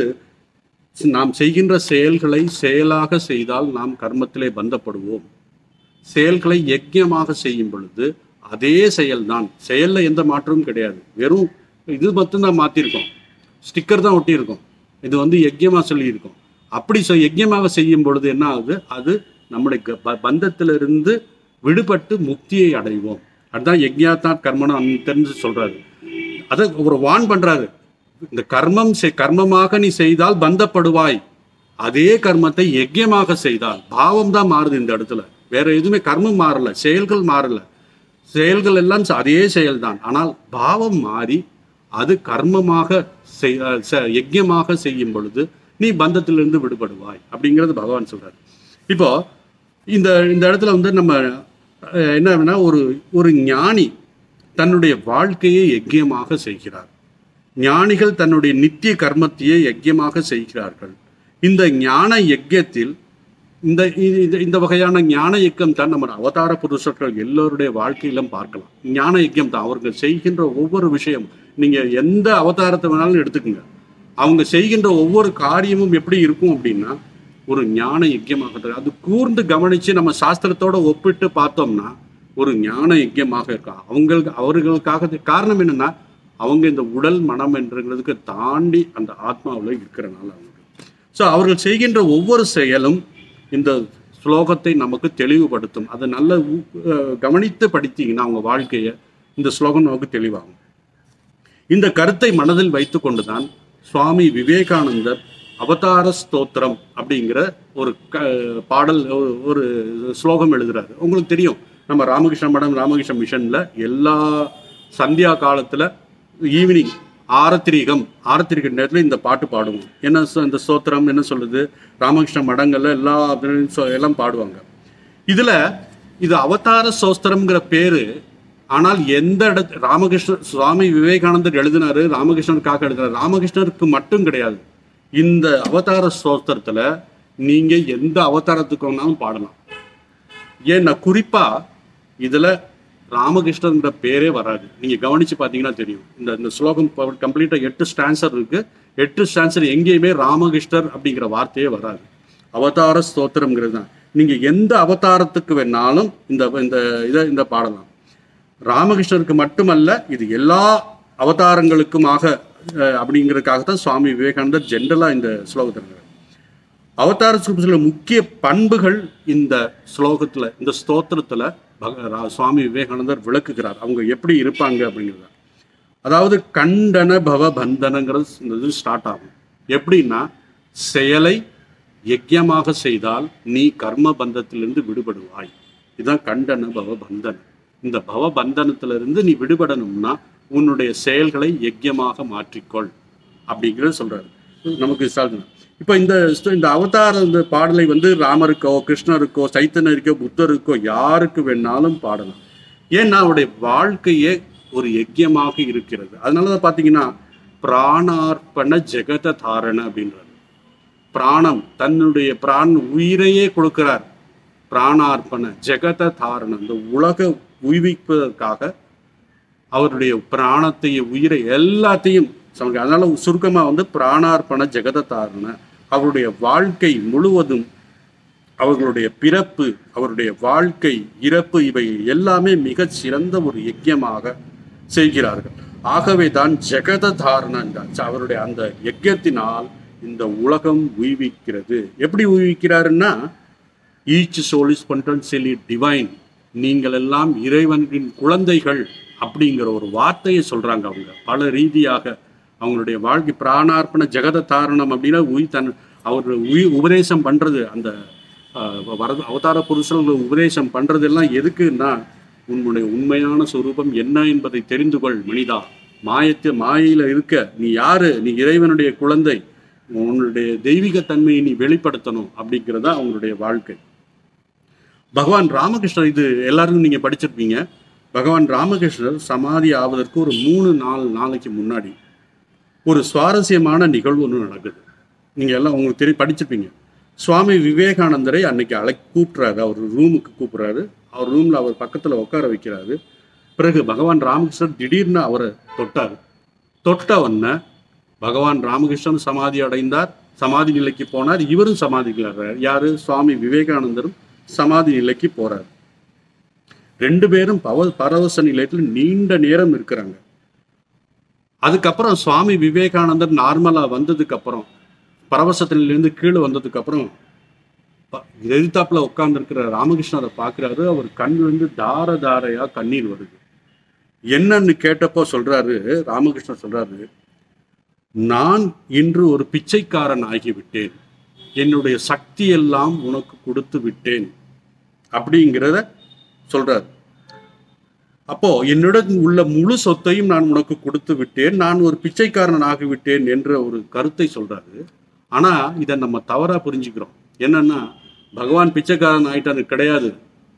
நாம் செய்கின்ற செயல்களை செயலாக செய்தால் நாம் கர்மத்திலே பந்தப்படுவோம் செயல்களை யஜ்யமாக செய்யும் பொழுது அதே செயல்தான் செயல்ல எந்த மாற்றமும் கிடையாது வெறும் இது மட்டும்தான் மாத்திருக்கோம் ஸ்டிக்கர் தான் ஒட்டியிருக்கோம் இது வந்து யஜ்யமா சொல்லியிருக்கோம் அப்படி சொ- யஜ்யமாக செய்யும் பொழுது என்ன ஆகுது அது நம்முடைய க- ப- பந்தத்திலிருந்து விடுபட்டு முக்தியை அடைவோம் அதுதான் யஜ்யாத்தா கர்மனம் தெரிஞ்சு சொல்றாரு அதை ஒரு வான் பண்றாரு இந்த கர்மம் செய்- கர்மமாக நீ செய்தால் பந்தப்படுவாய் அதே கர்மத்தை யஜ்யமாக செய்தால் பாவம் தான் மாறுது இந்த இடத்துல வேற எதுவுமே கர்மம் மாறல செயல்கள் மாறல செயல்கள் எல்லாம் ச- அதே செயல்தான் ஆனால் பாவம் மாறி அது கர்மமாக செய் அஹ் ச- யஜ்யமாக செய்யும் பொழுது நீ பந்தத்திலிருந்து விடுபடுவாய் அப்படிங்கிறது பகவான் சொல்றாரு இப்போ இந்த இந்த இடத்துல வந்து நம்ம அஹ், என்ன வேணா ஒரு ஒரு ஞானி தன்னுடைய வாழ்க்கையை யஜ்யமாக செய்கிறார் ஞானிகள் தன்னுடைய நித்திய கர்மத்தையே யஜ்யமாக செய்கிறார்கள் இந்த ஞான யஜ்யத்தில் இந்த இது- இது- இந்த வகையான ஞான யக்கம் தான் நம்ம அவதார புருஷர்கள் எல்லோருடைய வாழ்க்கையிலும் பார்க்கலாம் ஞான யஜ்யம் தான் அவர்கள் செய்கின்ற ஒவ்வொரு விஷயம் நீங்க எந்த அவதாரத்தை வேணாலும் எடுத்துக்கோங்க அவங்க செய்கின்ற ஒவ்வொரு காரியமும் எப்படி இருக்கும் அப்படின்னா ஒரு ஞான யஜ்யமாக இருக்கு. அது கூர்ந்து கவனிச்சு நம்ம சாஸ்திரத்தோட ஒப்பிட்டு பார்த்தோம்னா ஒரு ஞான யஜ்யமாக இருக்கும் அவங்களுக்கு அவர்களுக்காக காரணம் என்னன்னா அவங்க இந்த உடல் மனம் என்றதுக்கு தாண்டி அந்த ஆத்மாவில் இருக்கிறனால அவங்களுக்கு ஸோ அவர்கள் செய்கின்ற ஒவ்வொரு செயலும் இந்த ஸ்லோகத்தை நமக்கு தெளிவுபடுத்தும் அதை நல்ல ஊ- அஹ் கவனித்து படித்தீங்கன்னா அவங்க வாழ்க்கையை இந்த ஸ்லோகம் நமக்கு தெளிவாகும் இந்த கருத்தை மனதில் வைத்துக்கொண்டு தான் சுவாமி விவேகானந்தர் அவதார ஸ்தோத்திரம் அப்படிங்கிற ஒரு க பாடல் ஒரு- ஒரு ஸ்லோகம் எழுதுறாரு உங்களுக்கு தெரியும் நம்ம ராமகிருஷ்ண மடம் ராமகிருஷ்ண மிஷன்ல எல்லா சந்தியா காலத்துல ஈவினிங் ஆரத்திரிகம் ஆரத்திரிக நேரத்தில் இந்த பாட்டு பாடுவோம் என்ன சொ- இந்த ஸ்தோத்திரம் என்ன சொல்லுது ராமகிருஷ்ண மடங்கள்ல எல்லா இதுலயும் சொ- எல்லாம் பாடுவாங்க இதுல இது அவதார சோஸ்திரம்ங்கிற பேரு ஆனால் எந்த இடத்து ராமகிருஷ்ண சுவாமி விவேகானந்தர் எழுதினாரு ராமகிருஷ்ணனுக்காக எழுதினார் ராமகிருஷ்ணருக்கு மட்டும் கிடையாது இந்த அவதார சோஸ்திரத்துல நீங்க எந்த அவதாரத்துக்கு வேணாலும் பாடலாம் ஏன்னா குறிப்பா இதுல ராமகிருஷ்ணன்ற பேரே வராது நீங்க கவனிச்சு பாத்தீங்கன்னா தெரியும் இந்த இந்த ஸ்லோகம் கம்ப்ளீட்டா எட்டு ஸ்டான்சர் இருக்கு எட்டு ஸ்டான்சர் எங்கேயுமே ராமகிருஷ்ணர் அப்படிங்கிற வார்த்தையே வராது அவதார ஸ்தோத்திரம்ங்கிறது தான் நீங்க எந்த அவதாரத்துக்கு வேணாலும் இந்த இந்த இதை இந்த பாடலாம் ராமகிருஷ்ணருக்கு மட்டுமல்ல இது எல்லா அவதாரங்களுக்குமாக அஹ், அப்படிங்கிறதுக்காக தான் சுவாமி விவேகானந்தர் ஜென்ரலா இந்த ஸ்லோகத்தில் இருக்கிறார். அவதார சுருபத்தில் முக்கிய பண்புகள் இந்த ஸ்லோகத்துல இந்த ஸ்தோத்திரத்துல பக- ரா- சுவாமி விவேகானந்தர் விளக்குகிறார் அவங்க எப்படி இருப்பாங்க அப்படிங்கிறத அதாவது கண்டன பவ பந்தனங்கிறது இந்த இது ஸ்டார்ட் ஆகும் எப்படின்னா செயலை யஜ்யமாக செய்தால் நீ கர்ம பந்தத்திலிருந்து விடுபடுவாய் இதுதான் கண்டன பவ பந்தனம் இந்த பவ பந்தனத்திலிருந்து நீ விடுபடணும்னா உன்னுடைய செயல்களை யஜ்யமாக மாற்றிக்கொள் அப்படிங்கிறது சொல்றாரு நமக்கு சாதனை இப்போ இந்த ஸ்ட- இந்த அவதார இந்த பாடலை வந்து ராமருக்கோ கிருஷ்ணருக்கோ சைத்தன்யருக்கோ புத்தருக்கோ யாருக்கு வேணாலும் பாடலாம் ஏன்னா அவருடைய வாழ்க்கையே ஒரு யஜ்யமாக இருக்கிறது அதனால தான் பார்த்தீங்கன்னா பிராணார்ப்பண ஜெகத தாரண அப்படின்றாரு பிராணம் தன்னுடைய பிராண் உயிரையே கொடுக்கிறார் பிராணார்ப்பண ஜெகத தாரண இந்த உலக உய்விப்பதற்காக அவருடைய பிராணத்தையும் உயிரை எல்லாத்தையும் சமர்ப்பி- அதனால சுருக்கமா வந்து பிராணார்ப்பண ஜெகத தாரண அவருடைய வாழ்க்கை முழுவதும் அவர்களுடைய பிறப்பு அவருடைய வாழ்க்கை இறப்பு இவை எல்லாமே மிகச் சிறந்த ஒரு யஜ்யமாக செய்கிறார்கள் ஆகவே தான் ஜெகத தாரண என்றார். அவருடைய அந்த யஜ்யத்தினால் இந்த உலகம் உய்விக்கிறது எப்படி உய்விக்கிறாருன்னா each soul is potentially divine நீங்கள் எல்லாம் இறைவனின் குழந்தைகள் அப்படிங்கிற ஒரு வார்த்தையை சொல்றாங்க அவங்க பல ரீதியாக அவங்களுடைய வாழ்க்கை பிராணார்ப்பண ஜெகத தாரணம் அப்படின்னா உயிர் தன் அவர் உயிர் உபதேசம் பண்றது அந்த ஆஹ், வரத அவதார புருஷர்கள் உபதேசம் பண்றதெல்லாம் எதுக்குன்னா உன்னுடைய உண்மையான சொரூபம் என்ன என்பதை தெரிந்து கொள் மனிதா மாயத்து மாயையில இருக்க நீ யாரு நீ இறைவனுடைய குழந்தை உன்னுடைய தெய்வீக தன்மையை நீ வெளிப்படுத்தணும் அப்படிங்கிறது தான் அவங்களுடைய வாழ்க்கை பகவான் ராமகிருஷ்ணர் இது எல்லாரும் நீங்க படிச்சிருப்பீங்க பகவான் ராமகிருஷ்ணர் சமாதி ஆவதற்கு ஒரு மூணு நாலு நாளைக்கு முன்னாடி ஒரு சுவாரஸ்யமான நிகழ்வு ஒன்று நடக்குது நீங்க எல்லாம் உங்களுக்கு தெரிய படிச்சிருப்பீங்க சுவாமி விவேகானந்தரை அன்னைக்கு அழை கூப்பிட்றாரு அவர் ரூமுக்கு கூப்பிட்றாரு அவர் ரூம்ல அவர் பக்கத்துல உட்கார வைக்கிறாரு பிறகு பகவான் ராமகிருஷ்ணர் திடீர்னு அவரை தொட்டார் தொட்ட உடனே பகவான் ராமகிருஷ்ணன் சமாதி அடைந்தார் சமாதி நிலைக்கு போனார் இவரும் சமாதிக்கு வர்றார் யாரு சுவாமி விவேகானந்தரும் சமாதி நிலைக்கு போறார் ரெண்டு பேரும் பவ பரவச நிலையத்தில் நீண்ட நேரம் இருக்கிறாங்க அதுக்கப்புறம் சுவாமி விவேகானந்தர் நார்மலா வந்ததுக்கு அப்புறம் பரவசத்திலிருந்து கீழே வந்ததுக்கு அப்புறம் ப- எதிர்த்தாப்புல உட்கார்ந்துருக்கிற ராமகிருஷ்ணரை பார்க்குறாரு அவர் கண்ணிலிருந்து தார தாரையா கண்ணீர் வருது என்னன்னு கேட்டப்போ சொல்றாரு ராமகிருஷ்ணர் சொல்றாரு நான் இன்று ஒரு பிச்சைக்காரன் ஆகிவிட்டேன் என்னுடைய சக்தி எல்லாம் உனக்கு கொடுத்து விட்டேன் அப்படிங்கிறத சொல்றாரு அப்போ என்னிடம் உள்ள முழு சொத்தையும் நான் உனக்கு கொடுத்து விட்டேன் நான் ஒரு பிச்சைக்காரன் ஆகிவிட்டேன் என்ற ஒரு கருத்தை சொல்றாரு ஆனா இதை நம்ம தவறா புரிஞ்சுக்கிறோம் என்னன்னா பகவான் பிச்சைக்காரன் ஆயிட்டாரு கிடையாது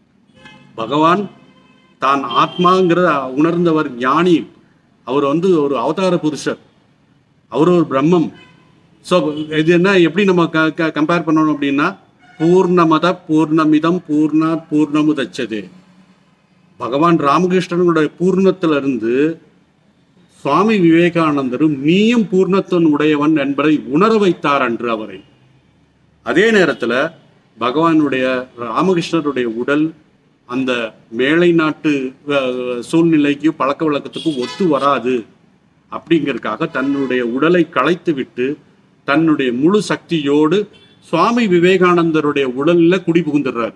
பகவான் தான் ஆத்மாங்கிறத உணர்ந்தவர் ஞானி அவர் வந்து ஒரு அவதார புருஷர் அவர் ஒரு பிரம்மம் ஸோ இது என்ன எப்படி நம்ம கம்பேர் பண்ணணும் அப்படின்னா பூர்ணமத பூர்ணமிதம் பூர்ணா பூர்ணமுதச்சது பகவான் ராமகிருஷ்ணனுடைய பூர்ணத்துல இருந்து சுவாமி விவேகானந்தரும் நீயும் பூர்ணத்துவன் உடையவன் என்பதை உணர வைத்தார் அன்று அவரை அதே நேரத்துல பகவானுடைய ராமகிருஷ்ணருடைய உடல் அந்த மேலை நாட்டு அஹ், சூழ்நிலைக்கு பழக்க வழக்கத்துக்கும் ஒத்து வராது அப்படிங்கறதுக்காக தன்னுடைய உடலை களைத்து விட்டு தன்னுடைய முழு சக்தியோடு சுவாமி விவேகானந்தருடைய உடல்ல குடி புகுந்துடுறாரு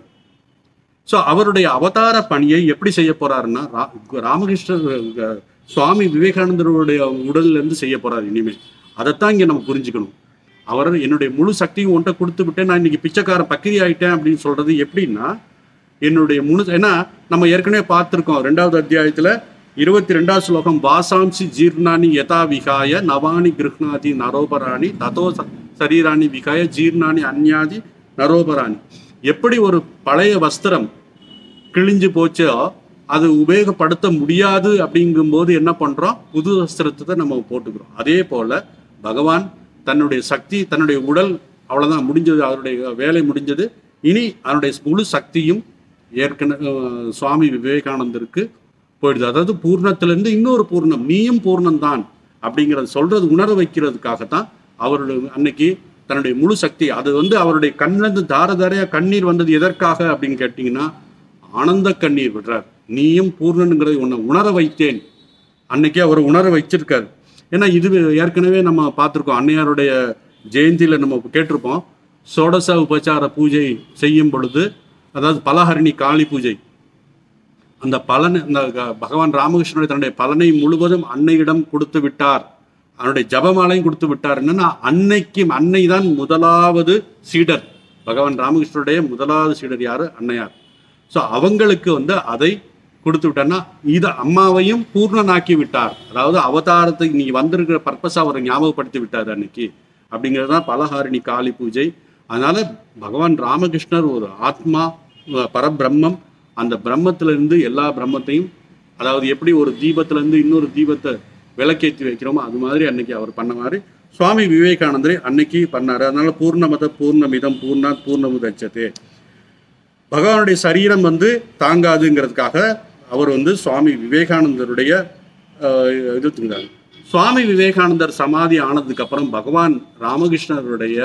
ஸோ அவருடைய அவதார பணியை எப்படி செய்ய போறாருன்னா ரா- ராமகிருஷ்ணர் அஹ், சுவாமி விவேகானந்தருடைய உடல்ல இருந்து செய்ய போறாரு இனிமேல் அதைத்தான் இங்க நம்ம புரிஞ்சுக்கணும் அவர் என்னுடைய முழு சக்தியும் ஒன்றை கொடுத்து விட்டேன் நான் இன்னைக்கு பிச்சைக்கார பக்கிரி ஆயிட்டேன் அப்படின்னு சொல்றது எப்படின்னா என்னுடைய முழு ஏன்னா நம்ம ஏற்கனவே பார்த்துருக்கோம் ரெண்டாவது அத்தியாயத்துல இருபத்தி ரெண்டாவது ஸ்லோகம் வாசாம்சி ஜீர்ணானி யதா விகாய நவானி கிருஹ்ணாதி நரோபராணி ததோ ச- சரீராணி விகாய ஜீர்ணானி அந்யாதி நரோபராணி எப்படி ஒரு பழைய வஸ்திரம் கிழிஞ்சு போச்சோ அது உபயோகப்படுத்த முடியாது அப்படிங்கும்போது என்ன பண்றோம் புது வஸ்திரத்தை தான் நம்ம போட்டுக்கிறோம் அதே போல பகவான் தன்னுடைய சக்தி தன்னுடைய உடல் அவ்வளவுதான் முடிஞ்சது அவருடைய வேலை முடிஞ்சது இனி அவருடைய முழு சக்தியும் ஏற்கனவே அஹ், சுவாமி விவேகானந்தருக்கு போயிடுது அதாவது பூர்ணத்திலிருந்து இன்னொரு பூர்ணம் நீயும் பூர்ணம் தான் அப்படிங்கிறத சொல்றது உணர வைக்கிறதுக்காகத்தான் அவருடைய அன்னைக்கு தன்னுடைய முழு சக்தி அது வந்து அவருடைய கண்ணிலிருந்து தார தாரையா கண்ணீர் வந்தது எதற்காக அப்படின்னு கேட்டிங்கன்னா ஆனந்த கண்ணீர் விடுறார் நீயும் பூர்ணனுங்கிறதை உன்னை உணர வைத்தேன் அன்னைக்கே அவர் உணர வச்சிருக்காரு ஏன்னா இது ஏற்கனவே நம்ம பார்த்துருக்கோம் அன்னையாருடைய ஜெயந்தியில நம்ம கேட்டிருப்போம் சோடச உபச்சார பூஜை செய்யும் பொழுது அதாவது பலஹரணி காளி பூஜை அந்த பலன் அந்த க- பகவான் ராமகிருஷ்ணனுடைய தன்னுடைய பலனை முழுவதும் அன்னையிடம் கொடுத்து விட்டார் அவனுடைய ஜபமாலையும் கொடுத்து விட்டார் என்னன்னா அன்னைக்கு அன்னை தான் முதலாவது சீடர் பகவான் ராமகிருஷ்ணனுடைய முதலாவது சீடர் யாரு அன்னையார் ஸோ அவங்களுக்கு வந்து அதை கொடுத்து விட்டார்னா இதை அம்மாவையும் பூர்ணனாக்கி விட்டார் அதாவது அவதாரத்தை நீ வந்திருக்கிற பர்பஸ் அவரை ஞாபகப்படுத்தி விட்டார் அன்னைக்கு அப்படிங்கிறது தான் பலஹாரிணி காளி பூஜை அதனால பகவான் ராமகிருஷ்ணர் ஒரு ஆத்மா அஹ் பரபிரம்மம் அந்த பிரம்மத்துல இருந்து எல்லா பிரம்மத்தையும் அதாவது எப்படி ஒரு தீபத்துல இருந்து இன்னொரு தீபத்தை விளக்கேற்றி வைக்கிறோமோ அது மாதிரி அன்னைக்கு அவர் பண்ண மாதிரி சுவாமி விவேகானந்தரை அன்னைக்கு பண்ணாரு அதனால பூர்ணமத பூர்ணமிதம் பூர்ணா பூர்ணமுதச்சதே பகவானுடைய சரீரம் வந்து தாங்காதுங்கிறதுக்காக அவர் வந்து சுவாமி விவேகானந்தருடைய அஹ், இது தந்தார் சுவாமி விவேகானந்தர் சமாதி ஆனதுக்கு அப்புறம் பகவான் ராமகிருஷ்ணருடைய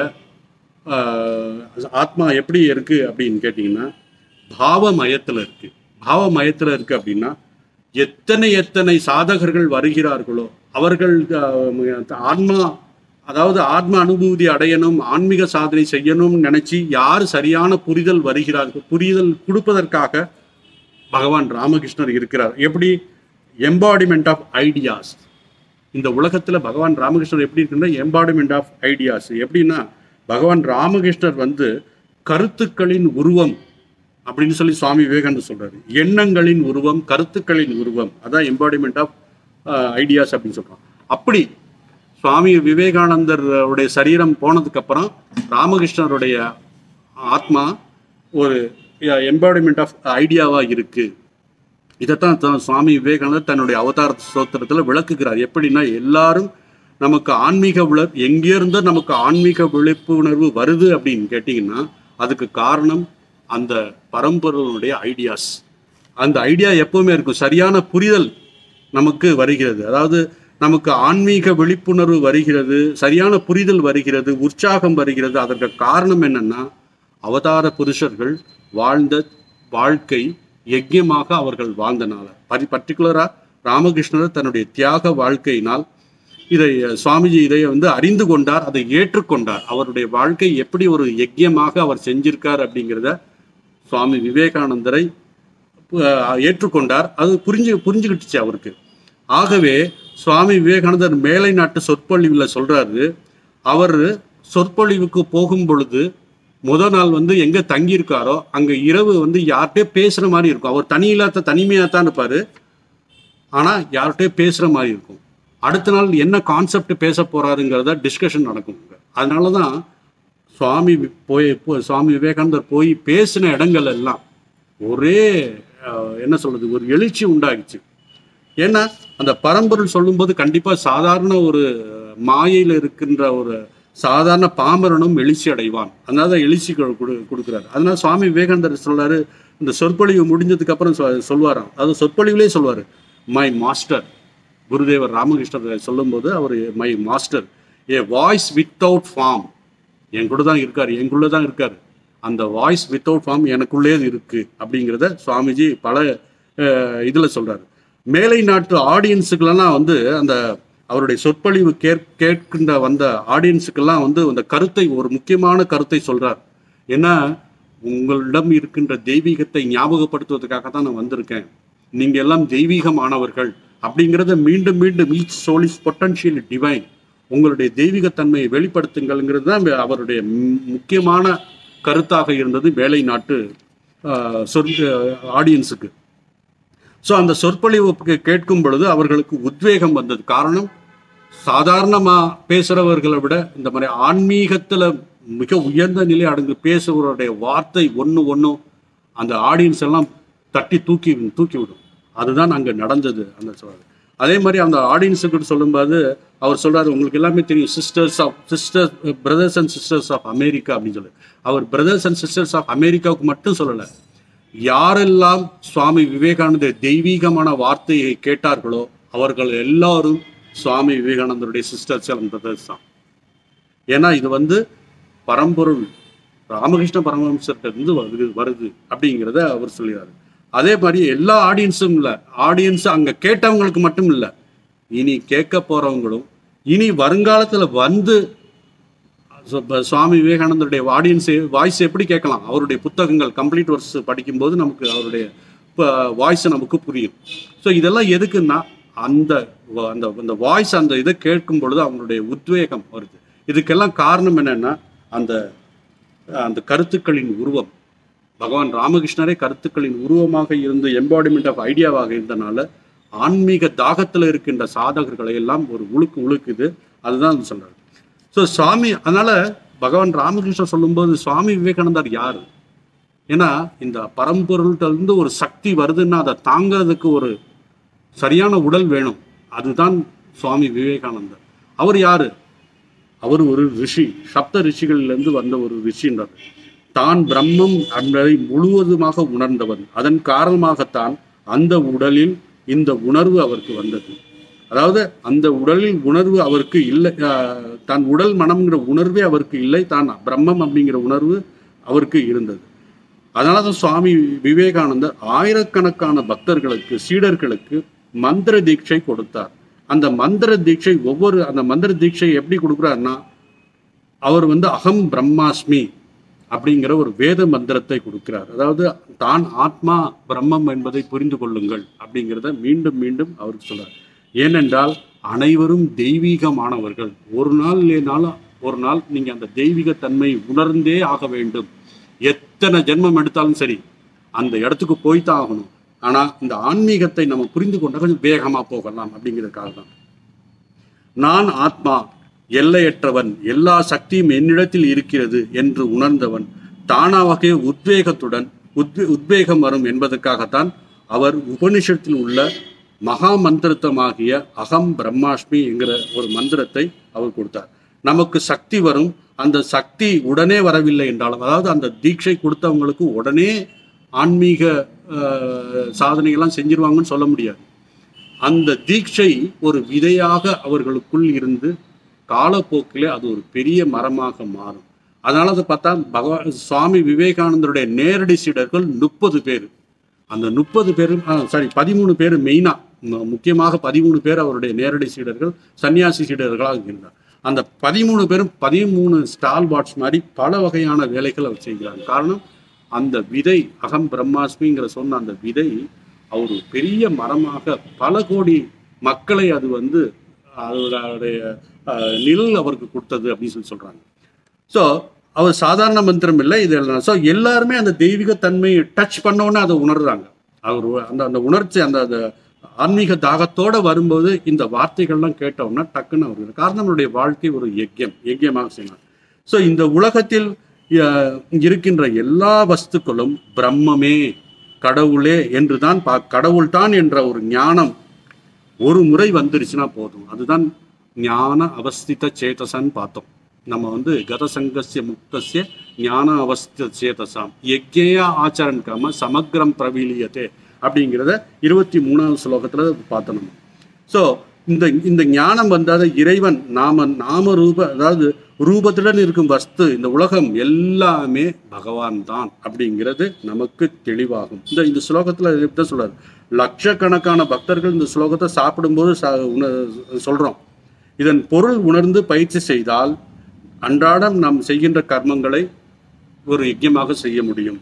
அஹ், ஆத்மா எப்படி இருக்கு அப்படின்னு கேட்டிங்கன்னா பாவமயத்துல இருக்கு பாவமயத்துல இருக்கு அப்படின்னா எத்தனை எத்தனை சாதகர்கள் வருகிறார்களோ அவர்கள் அஹ், ஆன்மா அதாவது ஆத்ம அனுபூதி அடையணும் ஆன்மீக சாதனை செய்யணும்னு நினைச்சு யார் சரியான புரிதல் வருகிறார்கள் புரிதல் கொடுப்பதற்காக பகவான் ராமகிருஷ்ணர் இருக்கிறார் எப்படி எம்பாடிமெண்ட் ஆஃப் ஐடியாஸ் இந்த உலகத்துல பகவான் ராமகிருஷ்ணர் எப்படி இருக்குன்னா எம்பாடிமெண்ட் ஆஃப் ஐடியாஸ் எப்படின்னா பகவான் ராமகிருஷ்ணர் வந்து கருத்துக்களின் உருவம் அப்படின்னு சொல்லி சுவாமி விவேகானந்தர் சொல்றாரு எண்ணங்களின் உருவம் கருத்துக்களின் உருவம் அதான் எம்பாடிமெண்ட் ஆஃப் ஐடியாஸ் அப்படின்னு சொல்றான் அப்படி சுவாமி விவேகானந்தர் உடைய சரீரம் போனதுக்கு அப்புறம் ராமகிருஷ்ணருடைய ஆத்மா ஒரு எம்பாடிமெண்ட் ஆஃப் ஐடியாவா இருக்கு இதைத்தான் த- சுவாமி விவேகானந்தர் தன்னுடைய அவதார ஸ்தோத்திரத்தில் விளக்குகிறார் எப்படின்னா எல்லாரும் நமக்கு ஆன்மீக விழ எங்கேருந்தோ நமக்கு ஆன்மீக விழிப்புணர்வு வருது அப்படின்னு கேட்டிங்கன்னா அதுக்கு காரணம் அந்த பரம்பொருளுடைய ஐடியாஸ் அந்த ஐடியா எப்பவுமே இருக்கும் சரியான புரிதல் நமக்கு வருகிறது அதாவது நமக்கு ஆன்மீக விழிப்புணர்வு வருகிறது சரியான புரிதல் வருகிறது உற்சாகம் வருகிறது அதற்கு காரணம் என்னன்னா அவதார புருஷர்கள் வாழ்ந்த வாழ்க்கை யஜ்யமாக அவர்கள் வாழ்ந்தனால பரி பர்டிகுலரா ராமகிருஷ்ணர் தன்னுடைய தியாக வாழ்க்கையினால் இதை அஹ், சுவாமிஜி இதை வந்து அறிந்து கொண்டார் அதை ஏற்றுக்கொண்டார் அவருடைய வாழ்க்கை எப்படி ஒரு யஜ்யமாக அவர் செஞ்சிருக்கார் அப்படிங்கிறத சுவாமி விவேகானந்தரை அஹ், ஏற்றுக்கொண்டார் அது புரிஞ்சு புரிஞ்சுக்கிட்டுச்சு அவருக்கு ஆகவே சுவாமி விவேகானந்தர் மேலை நாட்டு சொற்பொழிவில் சொல்றாரு அவர் சொற்பொழிவுக்கு போகும் பொழுது முத நாள் வந்து எங்க தங்கியிருக்காரோ அங்க இரவு வந்து யார்கிட்டயோ பேசுற மாதிரி இருக்கும் அவர் தனியில்லாத தனிமையா தான் இருப்பாரு ஆனா யார்கிட்டயோ பேசுற மாதிரி இருக்கும் அடுத்த நாள் என்ன கான்செப்ட் பேச போறாருங்கிறத டிஸ்கஷன் நடக்கும் அதனால தான் சுவாமி வி- போய் போ- சுவாமி விவேகானந்தர் போய் பேசின இடங்கள் எல்லாம் ஒரே அஹ், என்ன சொல்றது ஒரு எழுச்சி உண்டாகிச்சு ஏன்னா அந்த பரம்பொருள் சொல்லும்போது கண்டிப்பா சாதாரண ஒரு மாயையில் இருக்கின்ற ஒரு சாதாரண பாமரனும் எழுச்சி அடைவான் அதனால தான் எழுச்சி கொடு- கொடு- கொடுக்குறாரு அதனால சுவாமி விவேகானந்தர் சொல்றாரு இந்த சொற்பொழிவு முடிஞ்சதுக்கு அப்புறம் சொ- சொல்லுவாராம் அது சொற்பொழிவிலே சொல்லுவாரு மை மாஸ்டர் குருதேவர் ராமகிருஷ்ணர் சொல்லும்போது அவர் my master a voice without form என் கூட தான் இருக்காரு எங்குள்ள தான் இருக்காரு அந்த வாய்ஸ் வித்தவுட் ஃபார்ம் எனக்குள்ளே இருக்கு அப்படிங்கிறத சுவாமிஜி பல அஹ், இதுல சொல்றாரு மேலை நாட்டு ஆடியன்ஸுக்கெல்லாம் வந்து அந்த அவருடைய சொற்பொழிவு கேட் கேட்கின்ற வந்த ஆடியன்ஸுக்கெல்லாம் வந்து அந்த கருத்தை ஒரு முக்கியமான கருத்தை சொல்றார் ஏன்னா உங்களிடம் இருக்கின்ற தெய்வீகத்தை ஞாபகப்படுத்துவதற்காக தான் நான் வந்திருக்கேன் நீங்க எல்லாம் தெய்வீகமானவர்கள் அப்படிங்கிறத மீண்டும் மீண்டும் each soul is potential divine உங்களுடைய தெய்வீகத்தன்மையை வெளிப்படுத்துங்கள்ங்கிறது தான் அவருடைய மு- முக்கியமான கருத்தாக இருந்தது வேலை நாட்டு ஆஹ், சொற் ஆடியன்ஸுக்கு ஸோ அந்த சொற்பொழிவு கே- கேட்கும் பொழுது அவர்களுக்கு உத்வேகம் வந்தது காரணம் சாதாரணமா பேசுறவர்களை விட இந்த மாதிரி ஆன்மீகத்துல மிக உயர்ந்த நிலை அடங்கு பேசுகிறவருடைய வார்த்தை ஒன்று ஒன்றும் அந்த ஆடியன்ஸ் எல்லாம் தட்டி தூக்கி தூக்கி விடும் அதுதான் அங்கே நடந்தது அந்த சொல்றாரு அதே மாதிரி அந்த ஆடியன்ஸுக்கு சொல்லும்போது அவர் சொல்றாரு உங்களுக்கு எல்லாமே தெரியும் sisters of sister brothers and sisters of America அப்படின்னு சொல்லி அவர் பிரதர்ஸ் அண்ட் சிஸ்டர்ஸ் ஆஃப் அமெரிக்காவுக்கு மட்டும் சொல்லலை யாரெல்லாம் சுவாமி விவேகானந்தர் தெய்வீகமான வார்த்தையை கேட்டார்களோ அவர்கள் எல்லாரும் சுவாமி விவேகானந்தருடைய சிஸ்டர்ஸ் அண்ட் பிரதர்ஸ் தான் ஏன்னா இது வந்து பரம்பொருள் ராமகிருஷ்ண பரமஹம்சர்கிட்ட இருந்து வருது வருது அப்படிங்கிறத அவர் சொல்லிடுறாரு அதே மாதிரி எல்லா ஆடியன்ஸும் இல்லை ஆடியன்ஸ் அங்க கேட்டவங்களுக்கு மட்டும் இல்லை இனி கேட்க போறவங்களும் இனி வருங்காலத்துல வந்து சு- ப- சுவாமி விவேகானந்தருடைய ஆடியன்ஸ் வாய்ஸ் எப்படி கேட்கலாம் அவருடைய புத்தகங்கள் கம்ப்ளீட் ஒர்க்ஸ் படிக்கும்போது நமக்கு அவருடைய வாய்ஸ் நமக்கு புரியும் ஸோ இதெல்லாம் எதுக்குன்னா அந்த வ- அந்த அந்த வாய்ஸ் அந்த இதை கேட்கும் பொழுது அவங்களுடைய உத்வேகம் வருது இதுக்கெல்லாம் காரணம் என்னன்னா அந்த அந்த கருத்துக்களின் உருவம் பகவான் ராமகிருஷ்ணரே கருத்துக்களின் உருவமாக இருந்து எம்பாடிமெண்ட் ஆஃப் ஐடியாவாக இருந்தனால ஆன்மீக தாகத்தில் இருக்கின்ற சாதகர்களை எல்லாம் ஒரு உழுக்கு உழுக்குது அதுதான் அது சொல்றாரு ஸோ சுவாமி அதனால பகவான் ராமகிருஷ்ணர் சொல்லும்போது சுவாமி விவேகானந்தர் யார் ஏன்னா இந்த பரம்பொருள்கிட்ட இருந்து ஒரு சக்தி வருதுன்னா அதை தாங்கிறதுக்கு ஒரு சரியான உடல் வேணும் அதுதான் சுவாமி விவேகானந்தர் அவர் யாரு அவர் ஒரு ரிஷி சப்த ரிஷிகளிலிருந்து வந்த ஒரு ரிஷின்றார் தான் பிரம்மம் என்பதை முழுவதுமாக உணர்ந்தவன் அதன் காரணமாகத்தான் அந்த உடலில் இந்த உணர்வு அவருக்கு வந்தது அதாவது அந்த உடலில் உணர்வு அவருக்கு இல்லை ஆஹ், தான் உடல் மனம்ங்கிற உணர்வே அவருக்கு இல்லை தான் பிரம்மம் அப்படிங்கிற உணர்வு அவருக்கு இருந்தது அதனால தான் சுவாமி விவேகானந்தர் ஆயிரக்கணக்கான பக்தர்களுக்கு சீடர்களுக்கு மந்திர தீட்சை கொடுத்தார் அந்த மந்திர தீட்சை ஒவ்வொரு அந்த மந்திர தீட்சை எப்படி கொடுக்குறாருன்னா அவர் வந்து அகம் பிரம்மாஸ்மி அப்படிங்கிற ஒரு வேத மந்திரத்தை கொடுக்கிறார் அதாவது தான் ஆத்மா பிரம்மம் என்பதை புரிந்து கொள்ளுங்கள் அப்படிங்கிறத மீண்டும் மீண்டும் அவருக்கு சொல்றார் ஏனென்றால் அனைவரும் தெய்வீகமானவர்கள் ஒரு நாள் இல்லைனாலும் ஒரு நாள் நீங்க அந்த தெய்வீக தன்மை உணர்ந்தே ஆக வேண்டும் எத்தனை ஜென்மம் எடுத்தாலும் சரி அந்த இடத்துக்கு போய்த்தான் ஆகணும் ஆனா இந்த ஆன்மீகத்தை நம்ம புரிந்து கொண்டா கொஞ்சம் வேகமா போகலாம் அப்படிங்கிறதுக்காக தான் நான் ஆத்மா எல்லையற்றவன் எல்லா சக்தியும் என்னிடத்தில் இருக்கிறது என்று உணர்ந்தவன் தானாகவே உத்வேகத்துடன் உத்வே உத்வேகம் வரும் என்பதற்காகத்தான் அவர் உபனிஷத்தில் உள்ள மகா மந்திரத்தமாகிய அகம் பிரம்மாஷ்மி என்கிற ஒரு மந்திரத்தை அவர் கொடுத்தார் நமக்கு சக்தி வரும் அந்த சக்தி உடனே வரவில்லை என்றாலும் அதாவது அந்த தீட்சை கொடுத்தவங்களுக்கு உடனே ஆன்மீக அஹ், சாதனைகள்லாம் செஞ்சிருவாங்கன்னு சொல்ல முடியாது அந்த தீட்சை ஒரு விதையாக அவர்களுக்குள் இருந்து காலப்போக்கிலே அது ஒரு பெரிய மரமாக மாறும் அதனால அதை பார்த்தா பகவான் சுவாமி விவேகானந்தருடைய நேரடி சீடர்கள் முப்பது பேர் அந்த முப்பது பேரும் சாரி பதிமூணு பேர் மெயினா முக்கியமாக பதிமூணு பேர் அவருடைய நேரடி சீடர்கள் சன்னியாசி சீடர்களாக இருந்தார் அந்த பதிமூணு பேரும் பதிமூணு ஸ்டால் பாட்ஸ் மாதிரி பல வகையான வேலைகள் அவர் செய்கிறார் காரணம் அந்த விதை அகம் பிரம்மாஸ்மிங்கிற சொன்ன அந்த விதை அவர் ஒரு பெரிய மரமாக பல கோடி மக்களை அது வந்து அதோடைய அஹ், நிழல் அவருக்கு கொடுத்தது அப்படின்னு சொல்லி சொல்றாங்க ஸோ அவர் சாதாரண மந்திரம் இல்லை இது ஸோ எல்லாருமே அந்த தெய்வீக தன்மையை டச் பண்ணோன்னே அதை உணர்றாங்க அவர் அந்த அந்த உணர்ச்சி அந்த அந்த ஆன்மீக தாகத்தோட வரும்போது இந்த வார்த்தைகள்லாம் கேட்டோம்னா டக்குன்னு அவர் காரணம் அவருடைய வாழ்க்கை ஒரு யஜ்யம் யஜ்யமாக செய்யலாம் ஸோ இந்த உலகத்தில் அஹ், இருக்கின்ற எல்லா வஸ்துக்களும் பிரம்மமே கடவுளே என்றுதான் பா கடவுள்தான் என்ற ஒரு ஞானம் ஒரு முறை வந்துருச்சுன்னா போதும் அதுதான் ஞான அவஸ்தித சேதசன்னு பார்த்தோம் நம்ம வந்து கதசங்கசிய முக்தசிய ஞான அவஸ்தித சேதசாம் யஜ்ஞேய ஆச்சரன் கம சமக்ரம் பிரவீலியத்தே அப்படிங்கிறத இருபத்தி மூணாவது ஸ்லோகத்துல பார்த்தோம் நம்ம ஸோ இந்த இந்த ஞானம் வந்தாத இறைவன் நாம நாம ரூப அதாவது ரூபத்துடன் இருக்கும் வஸ்து இந்த உலகம் எல்லாமே பகவான் தான் அப்படிங்கிறது நமக்கு தெளிவாகும் இந்த இந்த ஸ்லோகத்துல எப்படி சொல்றாரு லட்சக்கணக்கான பக்தர்கள் இந்த ஸ்லோகத்தை சாப்பிடும்போது சா- உண- சொல்றோம் இதன் பொருள் உணர்ந்து பயிற்சி செய்தால் அன்றாடம் நாம் செய்கின்ற கர்மங்களை ஒரு யஜ்யமாக செய்ய முடியும்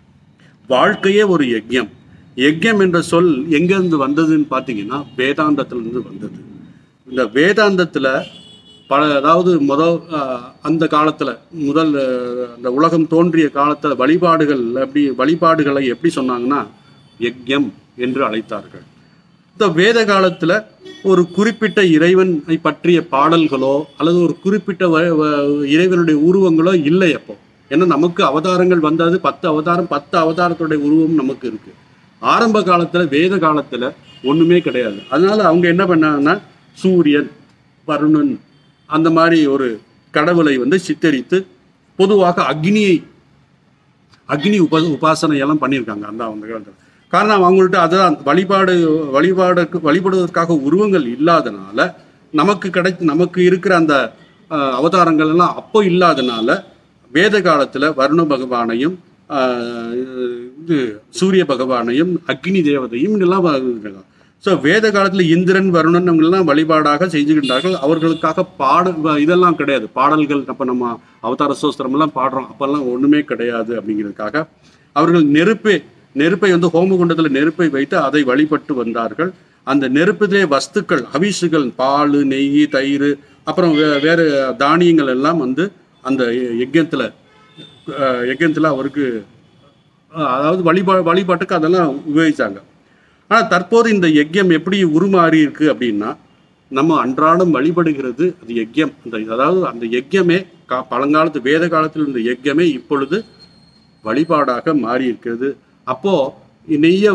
வாழ்க்கையே ஒரு யஜ்யம் யஜ்யம் என்ற சொல் எங்கிருந்து வந்ததுன்னு பார்த்தீங்கன்னா வேதாந்தத்திலிருந்து வந்தது இந்த வேதாந்தத்தில் பல அதாவது முதல் அஹ், அந்த காலத்தில் முதல் அஹ், அந்த உலகம் தோன்றிய காலத்தில் வழிபாடுகள் எப்படி வழிபாடுகளை எப்படி சொன்னாங்கன்னா யஜ்யம் என்று அழைத்தார்கள் இந்த வேத காலத்துல ஒரு குறிப்பிட்ட இறைவனை பற்றிய பாடல்களோ அல்லது ஒரு குறிப்பிட்ட வ- வ- இறைவனுடைய உருவங்களோ இல்லை அப்போ ஏன்னா நமக்கு அவதாரங்கள் வந்தது பத்து அவதாரம் பத்து அவதாரத்துடைய உருவம் நமக்கு இருக்கு ஆரம்ப காலத்துல வேத காலத்துல ஒண்ணுமே கிடையாது அதனால அவங்க என்ன பண்ணாங்கன்னா சூரியன் வருணன் அந்த மாதிரி ஒரு கடவுளை வந்து சித்தரித்து பொதுவாக அக்னியை அக்னி உப உபாசனை எல்லாம் பண்ணியிருக்காங்க அந்த அந்த காலத்தில் காரணம் அவங்கள்ட்ட அதான் வழிபாடு வழிபாடுக்கு வழிபடுவதற்காக உருவங்கள் இல்லாதனால நமக்கு கிடை நமக்கு இருக்கிற அந்த அஹ், அவதாரங்கள் எல்லாம் அப்போ இல்லாதனால வேத காலத்தில் வருண பகவானையும் அஹ், இது சூரிய பகவானையும் அக்னி தேவதையும் இதெல்லாம் ஸோ வேத காலத்தில் இந்திரன் வருணன் அவங்கெல்லாம் வழிபாடாக செஞ்சுக்கிட்டார்கள் அவர்களுக்காக பாட இதெல்லாம் கிடையாது பாடல்கள் அப்போ நம்ம அவதார சோஸ்திரம் எல்லாம் பாடுறோம் அப்பெல்லாம் ஒன்றுமே கிடையாது அப்படிங்கிறதுக்காக அவர்கள் நெருப்பை நெருப்பை வந்து ஹோமகுண்டத்தில் நெருப்பை வைத்து அதை வழிபட்டு வந்தார்கள் அந்த நெருப்பிலே வஸ்துக்கள் அவிசுகள் பால் நெய் தயிர் அப்புறம் வே வேறு தானியங்கள் எல்லாம் வந்து அந்த யஜ்யத்தில் யஜ்யத்தில் அவருக்கு அஹ், அதாவது வழிபா வழிபாட்டுக்கு அதெல்லாம் உபயோகிச்சாங்க ஆனால் தற்போது இந்த யஜ்யம் எப்படி உருமாறி இருக்கு அப்படின்னா நம்ம அன்றாடம் வழிபடுகிறது அது யஜ்யம் அந்த அதாவது அந்த யஜ்யமே கா பழங்காலத்து வேத காலத்தில் இருந்த யஜ்யமே இப்பொழுது வழிபாடாக மாறி இருக்கிறது அப்போ நெய்யை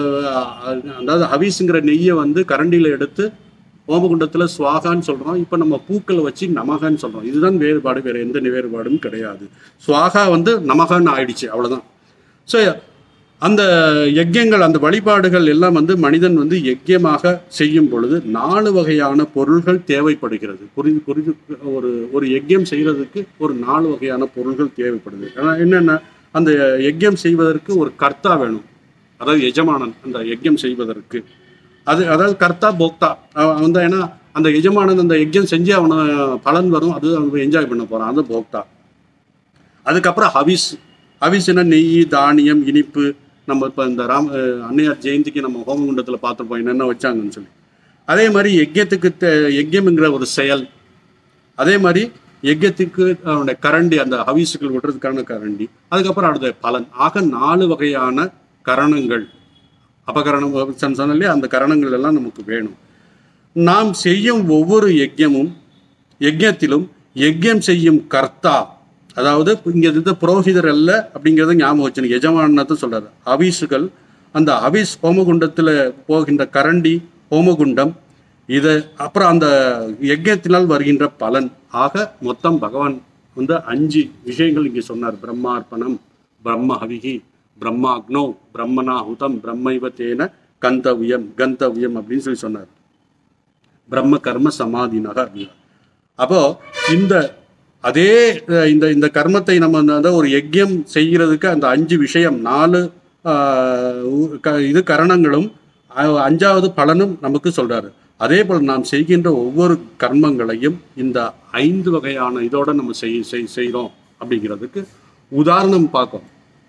அதாவது ஹவிஸுங்கிற நெய்யை வந்து கரண்டியில் எடுத்து ஓமகுண்டத்தில் சுவாகான்னு சொல்கிறோம் இப்போ நம்ம பூக்களை வச்சு நமகான்னு சொல்கிறோம் இதுதான் வேறுபாடு வேறு எந்த வேறுபாடும் கிடையாது சுவாகா வந்து நமகான்னு ஆயிடுச்சு அவ்வளோதான் ஸோ அந்த யஜ்யங்கள் அந்த வழிபாடுகள் எல்லாம் வந்து மனிதன் வந்து யஜ்யமாக செய்யும் பொழுது நாலு வகையான பொருள்கள் தேவைப்படுகிறது புரிந்து புரிந்து ஒரு ஒரு யஜ்யம் செய்கிறதுக்கு ஒரு நாலு வகையான பொருள்கள் தேவைப்படுது ஆனா என்னென்ன அந்த யஜ்யம் செய்வதற்கு ஒரு கர்த்தா வேணும் அதாவது எஜமானன் அந்த யஜ்யம் செய்வதற்கு அது அதாவது கர்த்தா போக்தா அவன் வந்து ஏன்னா அந்த எஜமானன் அந்த யஜ்யம் செஞ்சு அவனை பலன் வரும் அது அவன் என்ஜாய் பண்ண போறான் அந்த போக்தா அதுக்கப்புறம் ஹவிஸ் ஹவிஸ்னா நெய் தானியம் இனிப்பு நம்ம இப்போ இந்த ராம அஹ் அன்னையார் ஜெயந்திக்கு நம்ம ஹோமகுண்டத்தில் பார்த்துருப்போம் என்னென்ன வச்சாங்கன்னு சொல்லி அதே மாதிரி யஜ்யத்துக்கு தே- யஜ்யம்ங்கிற ஒரு செயல் அதே மாதிரி யஜ்யத்துக்கு அவனுடைய கரண்டி அந்த ஹவிசுகள் விடுறதுக்கான கரண்டி அதுக்கப்புறம் அடுத்த பலன் ஆக நாலு வகையான கரணங்கள் அபகரணம் சொன்ன- சொன்னேன் இல்லையா அந்த கரணங்கள் எல்லாம் நமக்கு வேணும் நாம் செய்யும் ஒவ்வொரு யஜ்யமும் யஜ்யத்திலும் யஜ்யம் செய்யும் கர்த்தா அதாவது இங்க இருந்த புரோகிதர் அல்ல அப்படிங்கிறத ஞாபகம் வச்சுங்க எஜமானத்தை சொல்றாரு அவிசுகள் அந்த அவிஸ் ஹோமகுண்டத்துல போகின்ற கரண்டி ஹோமகுண்டம் இது அப்புறம் அந்த யஜ்யத்தினால் வருகின்ற பலன் ஆக மொத்தம் பகவான் வந்து அஞ்சு விஷயங்கள் இங்கே சொன்னார் பிரம்மார்ப்பணம் பிரம்ம ஹவிகி பிரம்மாக்னோ பிரம்மனாஹுதம் பிரம்மைவ தேன கந்தவியம் கந்தவியம் அப்படின்னு சொல்லி சொன்னார் பிரம்ம கர்ம சமாதினக அப்படின்னா அப்போ இந்த அதே அஹ், இந்த இந்த கர்மத்தை நம்ம அந்த- அந்த ஒரு யஜ்யம் செய்கிறதுக்கு அந்த அஞ்சு விஷயம் நாலு ஆஹ், உ- க- இது கரணங்களும் அஹ், அஞ்சாவது பலனும் நமக்கு சொல்றாரு அதே போல் நாம் செய்கின்ற ஒவ்வொரு கர்மங்களையும் இந்த ஐந்து வகையான இதோட நம்ம செய் செய்- செய்றோம் அப்படிங்கிறதுக்கு உதாரணம் பார்க்கும்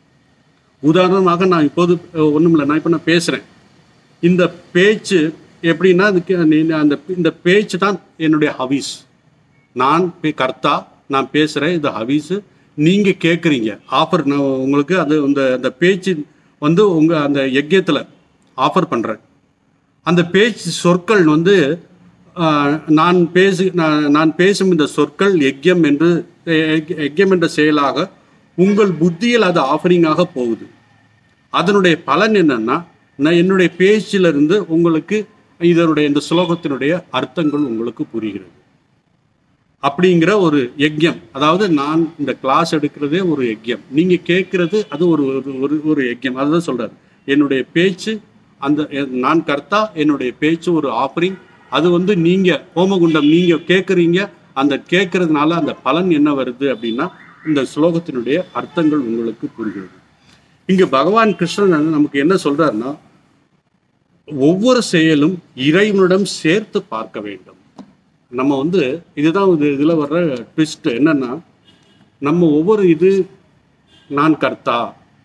உதாரணமாக நான் இப்போது ஒன்றும் இல்லை நான் இப்போ நான் பேசுகிறேன் இந்த பேச்சு எப்படின்னா அதுக்கு நீ- அந்த இந்த பேச்சு தான் என்னுடைய ஹவிஸ் நான் பே- கர்த்தா நான் பேசுகிறேன் இது ஹவிஸு நீங்கள் கேட்குறீங்க ஆஃபர் நான் உங்களுக்கு அது அந்த அந்த பேச்சு வந்து உங்கள் அந்த யஜ்யத்தில் ஆஃபர் பண்ணுறேன் அந்த பேச்சு சொற்கள் வந்து ஆஹ், நான் பேசு நான் நான் பேசும் இந்த சொற்கள் யஜ்யம் என்று யஜ்- யஜ்யம் என்ற செயலாக உங்கள் புத்தியில் அது ஆஃபரிங்காக போகுது அதனுடைய பலன் என்னன்னா நான் என்னுடைய பேச்சிலிருந்து உங்களுக்கு இதனுடைய இந்த ஸ்லோகத்தினுடைய அர்த்தங்கள் உங்களுக்கு புரிகிறது அப்படிங்கிற ஒரு யஜ்யம் அதாவது நான் இந்த கிளாஸ் எடுக்கிறதே ஒரு யஜ்யம் நீங்க கேட்கறது அது ஒரு ஒரு- ஒரு ஒரு யஜ்யம் அதுதான் சொல்றாரு என்னுடைய பேச்சு அந்த எ- நான் கர்த்தா என்னுடைய பேச்சு ஒரு ஆஃபரிங் அது வந்து நீங்க ஹோமகுண்டம் நீங்க கேட்குறீங்க அந்த கேட்கறதுனால அந்த பலன் என்ன வருது அப்படின்னா இந்த ஸ்லோகத்தினுடைய அர்த்தங்கள் உங்களுக்கு புரிகிறது இங்க பகவான் கிருஷ்ணன் நமக்கு என்ன சொல்றாருன்னா ஒவ்வொரு செயலும் இறைவனிடம் சேர்த்து பார்க்க வேண்டும் நம்ம வந்து இதுதான் இது இதில் வர்ற ட்விஸ்ட் என்னன்னா நம்ம ஒவ்வொரு இது நான் கர்த்தா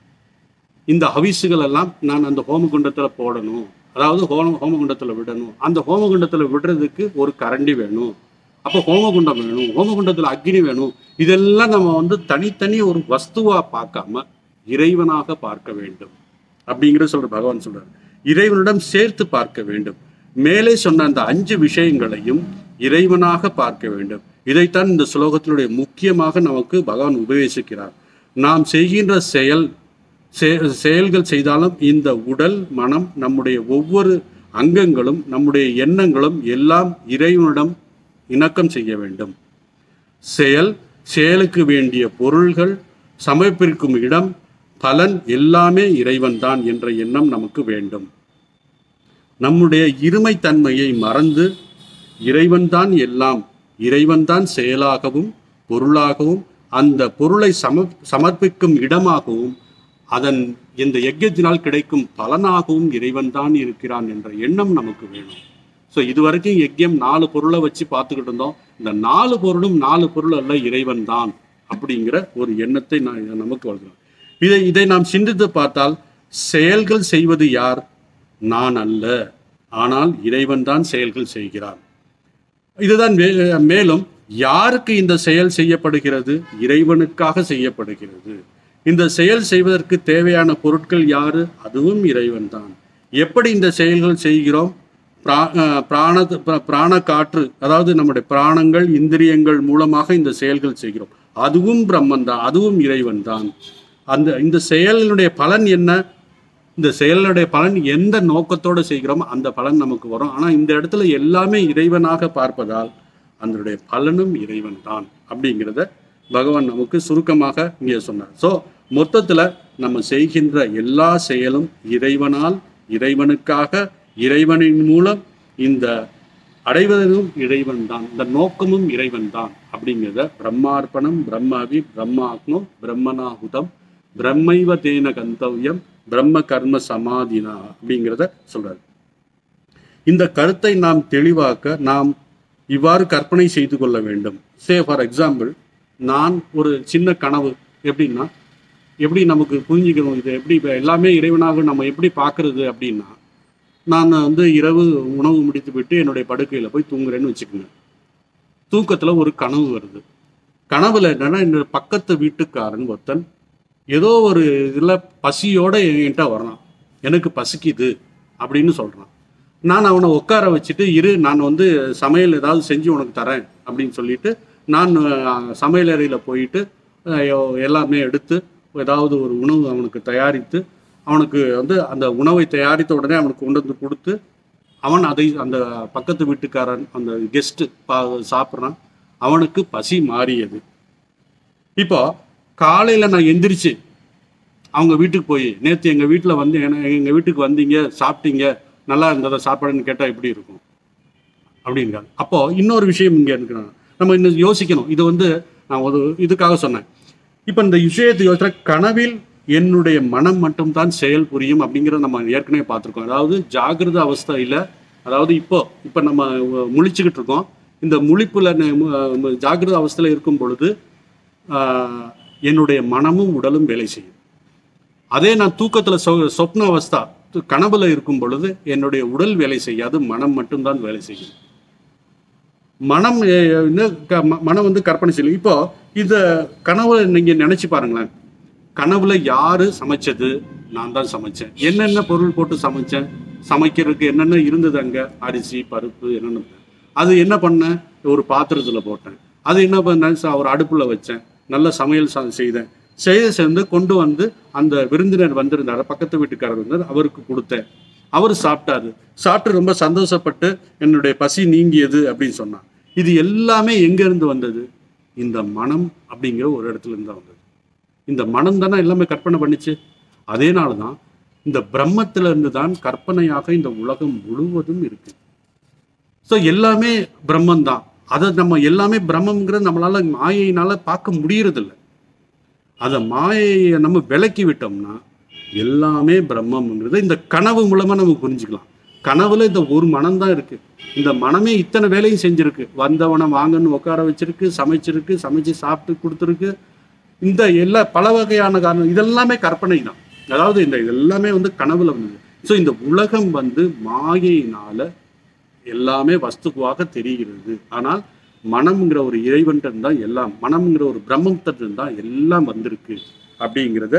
இந்த ஹவிஸுகள் எல்லாம் நான் அந்த ஹோமகுண்டத்தில் போடணும் அதாவது ஹோம ஹோமகுண்டத்தில் விடணும் அந்த ஹோமகுண்டத்தில் விடுறதுக்கு ஒரு கரண்டி வேணும் அப்போ ஹோமகுண்டம் வேணும் ஹோமகுண்டத்தில் அக்னி வேணும் இதெல்லாம் நம்ம வந்து தனித்தனி ஒரு வஸ்துவா பார்க்காம இறைவனாக பார்க்க வேண்டும் அப்படிங்கிறது சொல்ற பகவான் சொல்றாரு இறைவனிடம் சேர்த்து பார்க்க வேண்டும் மேலே சொன்ன அந்த அஞ்சு விஷயங்களையும் இறைவனாக பார்க்க வேண்டும் இதைத்தான் இந்த ஸ்லோகத்தினுடைய முக்கியமாக நமக்கு பகவான் உபதேசிக்கிறார் நாம் செய்கின்ற செயல் செ- செயல்கள் செய்தாலும் இந்த உடல் மனம் நம்முடைய ஒவ்வொரு அங்கங்களும் நம்முடைய எண்ணங்களும் எல்லாம் இறைவனிடம் இணக்கம் செய்ய வேண்டும் செயல் செயலுக்கு வேண்டிய பொருள்கள் சமர்ப்பிக்கும் இடம் பலன் எல்லாமே இறைவன்தான் என்ற எண்ணம் நமக்கு வேண்டும் நம்முடைய இருமைத்தன்மையை மறந்து இறைவன்தான் எல்லாம் இறைவன்தான் செயலாகவும் பொருளாகவும் அந்த பொருளை சம சமர்ப்பிக்கும் இடமாகவும் அதன் இந்த யஜ்யத்தினால் கிடைக்கும் பலனாகவும் இறைவன்தான் இருக்கிறான் என்ற எண்ணம் நமக்கு வேணும் ஸோ இதுவரைக்கும் யஜ்யம் நாலு பொருளை வச்சு பார்த்துக்கிட்டு இருந்தோம் இந்த நாலு பொருளும் நாலு பொருள் அல்ல இறைவன் தான் அப்படிங்கிற ஒரு எண்ணத்தை நான் இதை நமக்கு வளர்க்கிறோம் இதை இதை நாம் சிந்தித்து பார்த்தால் செயல்கள் செய்வது யார் நான் அல்ல ஆனால் இறைவன் தான் செயல்கள் செய்கிறான் இதுதான் மே- மேலும் யாருக்கு இந்த செயல் செய்யப்படுகிறது இறைவனுக்காக செய்யப்படுகிறது இந்த செயல் செய்வதற்கு தேவையான பொருட்கள் யாரு அதுவும் இறைவன் தான் எப்படி இந்த செயல்கள் செய்கிறோம் பிரா- அஹ் பிராண பிர- பிராண காற்று அதாவது நம்முடைய பிராணங்கள் இந்திரியங்கள் மூலமாக இந்த செயல்கள் செய்கிறோம் அதுவும் பிரம்மன் தான் அதுவும் இறைவன் தான் அந்த இந்த செயலினுடைய பலன் என்ன இந்த செயலுடைய பலன் எந்த நோக்கத்தோடு செய்கிறோமோ அந்த பலன் நமக்கு வரும் ஆனால் இந்த இடத்துல எல்லாமே இறைவனாக பார்ப்பதால் அதனுடைய பலனும் இறைவன் தான் அப்படிங்கிறத பகவான் நமக்கு சுருக்கமாக இங்கே சொன்னார் ஸோ மொத்தத்தில் நம்ம செய்கின்ற எல்லா செயலும் இறைவனால் இறைவனுக்காக இறைவனின் மூலம் இந்த அடைவதும் இறைவன் தான் இந்த நோக்கமும் இறைவன் தான் அப்படிங்கிறத பிரம்மார்ப்பணம் பிரம்மவி பிரம்மாக்னோ பிரம்மனாகுதம் பிரம்மைவ தேன கந்தவியம் பிரம்ம கர்ம சமாதினா அப்படிங்கிறத சொல்றாரு இந்த கருத்தை நாம் தெளிவாக்க நாம் இவ்வாறு கற்பனை செய்து கொள்ள வேண்டும் சே ஃபார் எக்ஸாம்பிள் நான் ஒரு சின்ன கனவு எப்படின்னா எப்படி நமக்கு புரிஞ்சுக்கணும் இது எப்படி இப்ப எல்லாமே இறைவனாக நம்ம எப்படி பார்க்கறது அப்படின்னா நான் வந்து இரவு உணவு முடித்து விட்டு என்னுடைய படுக்கையில் போய் தூங்குறேன்னு வச்சுக்கோங்க தூக்கத்தில் ஒரு கனவு வருது கனவுல என்னன்னா என்னோட பக்கத்து வீட்டுக்காரன் ஒருத்தன் ஏதோ ஒரு இதில் பசியோட என்கிட்ட வர்றான் எனக்கு பசிக்குது அப்படின்னு சொல்கிறான் நான் அவனை உட்கார வச்சுட்டு இரு நான் வந்து சமையல் ஏதாவது செஞ்சு உனக்கு தரேன் அப்படின்னு சொல்லிட்டு நான் அஹ், சமையல் அறையில் போயிட்டு அஹ், எ- எல்லாமே எடுத்து ஏதாவது ஒரு உணவு அவனுக்கு தயாரித்து அவனுக்கு வந்து அந்த உணவை தயாரித்த உடனே அவனுக்கு கொண்டு வந்து கொடுத்து அவன் அதை அந்த பக்கத்து வீட்டுக்காரன் அந்த கெஸ்ட்டு பா சாப்பிட்றான் அவனுக்கு பசி மாறியது இப்போ காலையில் நான் எந்திரிச்சு அவங்க வீட்டுக்கு போய் நேற்று எங்கள் வீட்டில் வந்து எங்கள் வீட்டுக்கு வந்தீங்க சாப்பிட்டீங்க நல்லா இருந்ததா சாப்பாடுன்னு கேட்டால் எப்படி இருக்கும் அப்படிங்கிறாங்க அப்போ இன்னொரு விஷயம் இங்கே இருக்கிறாங்க நம்ம இன்னும் யோசிக்கணும் இது வந்து நான் ஒரு இதுக்காக சொன்னேன் இப்போ இந்த விஷயத்தை யோசிச்சா கனவில் என்னுடைய மனம் மட்டும்தான் செயல் புரியும் அப்படிங்கிறத நம்ம ஏற்கனவே பார்த்துருக்கோம் அதாவது ஜாகிரத அவஸ்தையில் அதாவது இப்போ இப்போ நம்ம முழிச்சுக்கிட்டு இருக்கோம் இந்த முழிப்புல ந- மு- ஜாகிரத அவஸ்தையில் இருக்கும் பொழுது ஆஹ், என்னுடைய மனமும் உடலும் வேலை செய்யும் அதே நான் தூக்கத்தில் சொ சொப்ன அவஸ்தா து- கனவுல இருக்கும் பொழுது என்னுடைய உடல் வேலை செய்யாது மனம் மட்டும்தான் வேலை செய்யும் மனம் அஹ், வந்து க- ம- மனம் வந்து கற்பனை செய்யும் இப்போ இந்த கனவுல நீங்க நினைச்சு பாருங்களேன் கனவுல யாரு சமைச்சது நான் தான் சமைச்சேன் என்னென்ன பொருள் போட்டு சமைச்சேன் சமைக்கிறதுக்கு என்னென்ன இருந்தது அங்க அரிசி பருப்பு என்னென்ன அது என்ன பண்ணேன் ஒரு பாத்திரத்துல போட்டேன் அது என்ன பண்ணேன் ச- ஒரு அடுப்புல வச்சேன் நல்ல சமையல் ச- செய்தேன் செய்த சேர்ந்து கொண்டு வந்து அந்த விருந்தினர் வந்திருந்தாரு பக்கத்து வீட்டுக்காரர் வந்து அவருக்கு கொடுத்தேன் அவர் சாப்பிட்டாரு சாப்பிட்டு ரொம்ப சந்தோஷப்பட்டு என்னுடைய பசி நீங்கியது அப்படின்னு சொன்னான் இது எல்லாமே எங்க இருந்து வந்தது இந்த மனம் அப்படிங்கிற ஒரு இடத்துல இருந்து தான் வந்தது இந்த மனம் தானே எல்லாமே கற்பனை பண்ணிச்சு அதேனால தான் இந்த பிரம்மத்துல இருந்து தான் கற்பனையாக இந்த உலகம் முழுவதும் இருக்கு ஸோ எல்லாமே பிரம்மன் தான் அதை நம்ம எல்லாமே பிரம்மங்கிறது நம்மளால மாயையினால பார்க்க முடியறதில்ல அதை மாயையை நம்ம விலக்கி விட்டோம்னா எல்லாமே பிரம்மம்ங்கிறது இந்த கனவு மூலமா நம்ம புரிஞ்சுக்கலாம் கனவுல இந்த ஒரு மனம் தான் இருக்கு இந்த மனமே இத்தனை வேலையும் செஞ்சிருக்கு வந்தவனை வாங்கன்னு உட்கார வச்சிருக்கு சமைச்சிருக்கு சமைச்சு சாப்பிட்டு கொடுத்துருக்கு இந்த எல்லா பல வகையான காரணம் இதெல்லாமே கற்பனை தான் அதாவது இந்த இதெல்லாமே வந்து கனவுல வந்தது ஸோ இந்த உலகம் வந்து மாயையினால எல்லாமே வஸ்துவாக தெரிகிறது ஆனால் மனம்ங்கிற ஒரு இறைவன்கிட்ட தான் எல்லாம் மனம்ங்கிற ஒரு பிரம்மத்திட்ட தான் எல்லாம் வந்திருக்கு அப்படிங்கிறத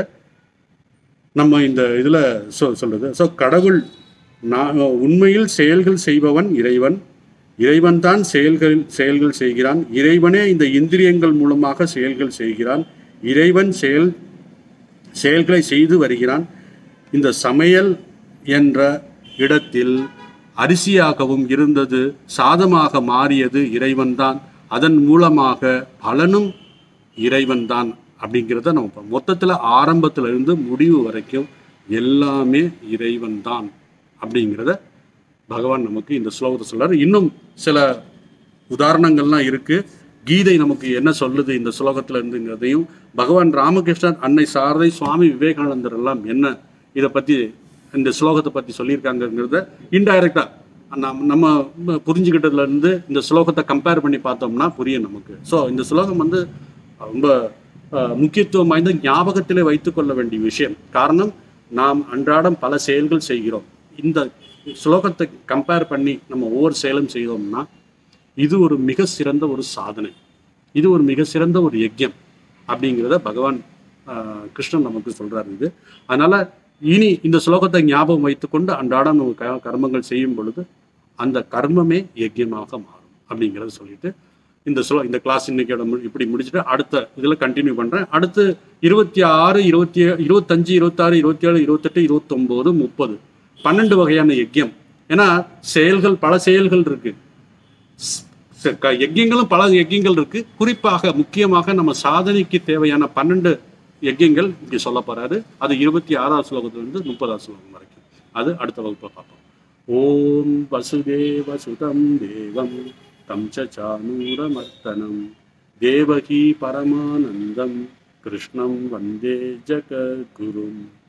நம்ம இந்த இதுல சொ சொல்றது ஸோ கடவுள் நான் உண்மையில் செயல்கள் செய்பவன் இறைவன் இறைவன் தான் செயல்கள் செயல்கள் செய்கிறான் இறைவனே இந்த இந்திரியங்கள் மூலமாக செயல்கள் செய்கிறான் இறைவன் செயல் செயல்களை செய்து வருகிறான் இந்த சமையல் என்ற இடத்தில் அரிசியாகவும் இருந்தது சாதமாக மாறியது இறைவன்தான் அதன் மூலமாக பலனும் இறைவன்தான் அப்படிங்கிறத நம்ம பா- மொத்தத்துல ஆரம்பத்துல இருந்து முடிவு வரைக்கும் எல்லாமே இறைவன்தான் அப்படிங்கிறத பகவான் நமக்கு இந்த ஸ்லோகத்தை சொல்றாரு இன்னும் சில உதாரணங்கள்லாம் இருக்கு கீதை நமக்கு என்ன சொல்லுது இந்த ஸ்லோகத்துல இருந்துங்கிறதையும் பகவான் ராமகிருஷ்ணன் அன்னை சாரதை சுவாமி விவேகானந்தர் எல்லாம் என்ன இதை பத்தி இந்த ஸ்லோகத்தை பத்தி சொல்லியிருக்காங்கங்கிறத இன்டைரக்டா நம்ம நம்ம புரிஞ்சுக்கிட்டதுல இருந்து இந்த ஸ்லோகத்தை கம்பேர் பண்ணி பார்த்தோம்னா புரியும் நமக்கு ஸோ இந்த ஸ்லோகம் வந்து ரொம்ப அஹ், முக்கியத்துவம் வாய்ந்த ஞாபகத்திலே வைத்துக்கொள்ள வேண்டிய விஷயம் காரணம் நாம் அன்றாடம் பல செயல்கள் செய்கிறோம் இந்த ஸ்லோகத்தை கம்பேர் பண்ணி நம்ம ஒவ்வொரு செயலும் செய்தோம்னா இது ஒரு மிக சிறந்த ஒரு சாதனை இது ஒரு மிக சிறந்த ஒரு யஜ்யம் அப்படிங்கிறத பகவான் ஆஹ், கிருஷ்ணன் நமக்கு சொல்றாரு இது அதனால இனி இந்த ஸ்லோகத்தை ஞாபகம் வைத்துக்கொண்டு அன்றாடம் நம்ம க- கர்மங்கள் செய்யும் பொழுது அந்த கர்மமே யஜ்யமாக மாறும் அப்படிங்கிறத சொல்லிட்டு இந்த ஸ்லோ இந்த கிளாஸ் இன்னைக்கோட மு- இப்படி முடிச்சுட்டு அடுத்த இதில் கண்டினியூ பண்ணுறேன் அடுத்து இருபத்தி ஆறு இருபத்தி ஏ- இருபத்தஞ்சு இருபத்தாறு இருபத்தி ஏழு இருபத்தெட்டு இருபத்தொம்போது முப்பது பன்னெண்டு வகையான யஜ்யம் ஏன்னா செயல்கள் பல செயல்கள் இருக்கு ச- க- யஜ்யங்களும் பல யஜ்யங்கள் இருக்கு குறிப்பாக முக்கியமாக நம்ம சாதனைக்கு தேவையான பன்னெண்டு யஜ்யங்கள் இங்கே சொல்ல போறாரு அது இருபத்தி ஆறாவது ஸ்லோகத்திலிருந்து முப்பதாவது ஸ்லோகம் வரைக்கும் அது அடுத்த வகுப்பை பார்ப்போம் ஓம் வசுதேவ சுதம் தேவம் தம் ச சானூரமர்த்தனம் தேவகி பரமானந்தம் கிருஷ்ணம் வந்தே ஜகத்குரும்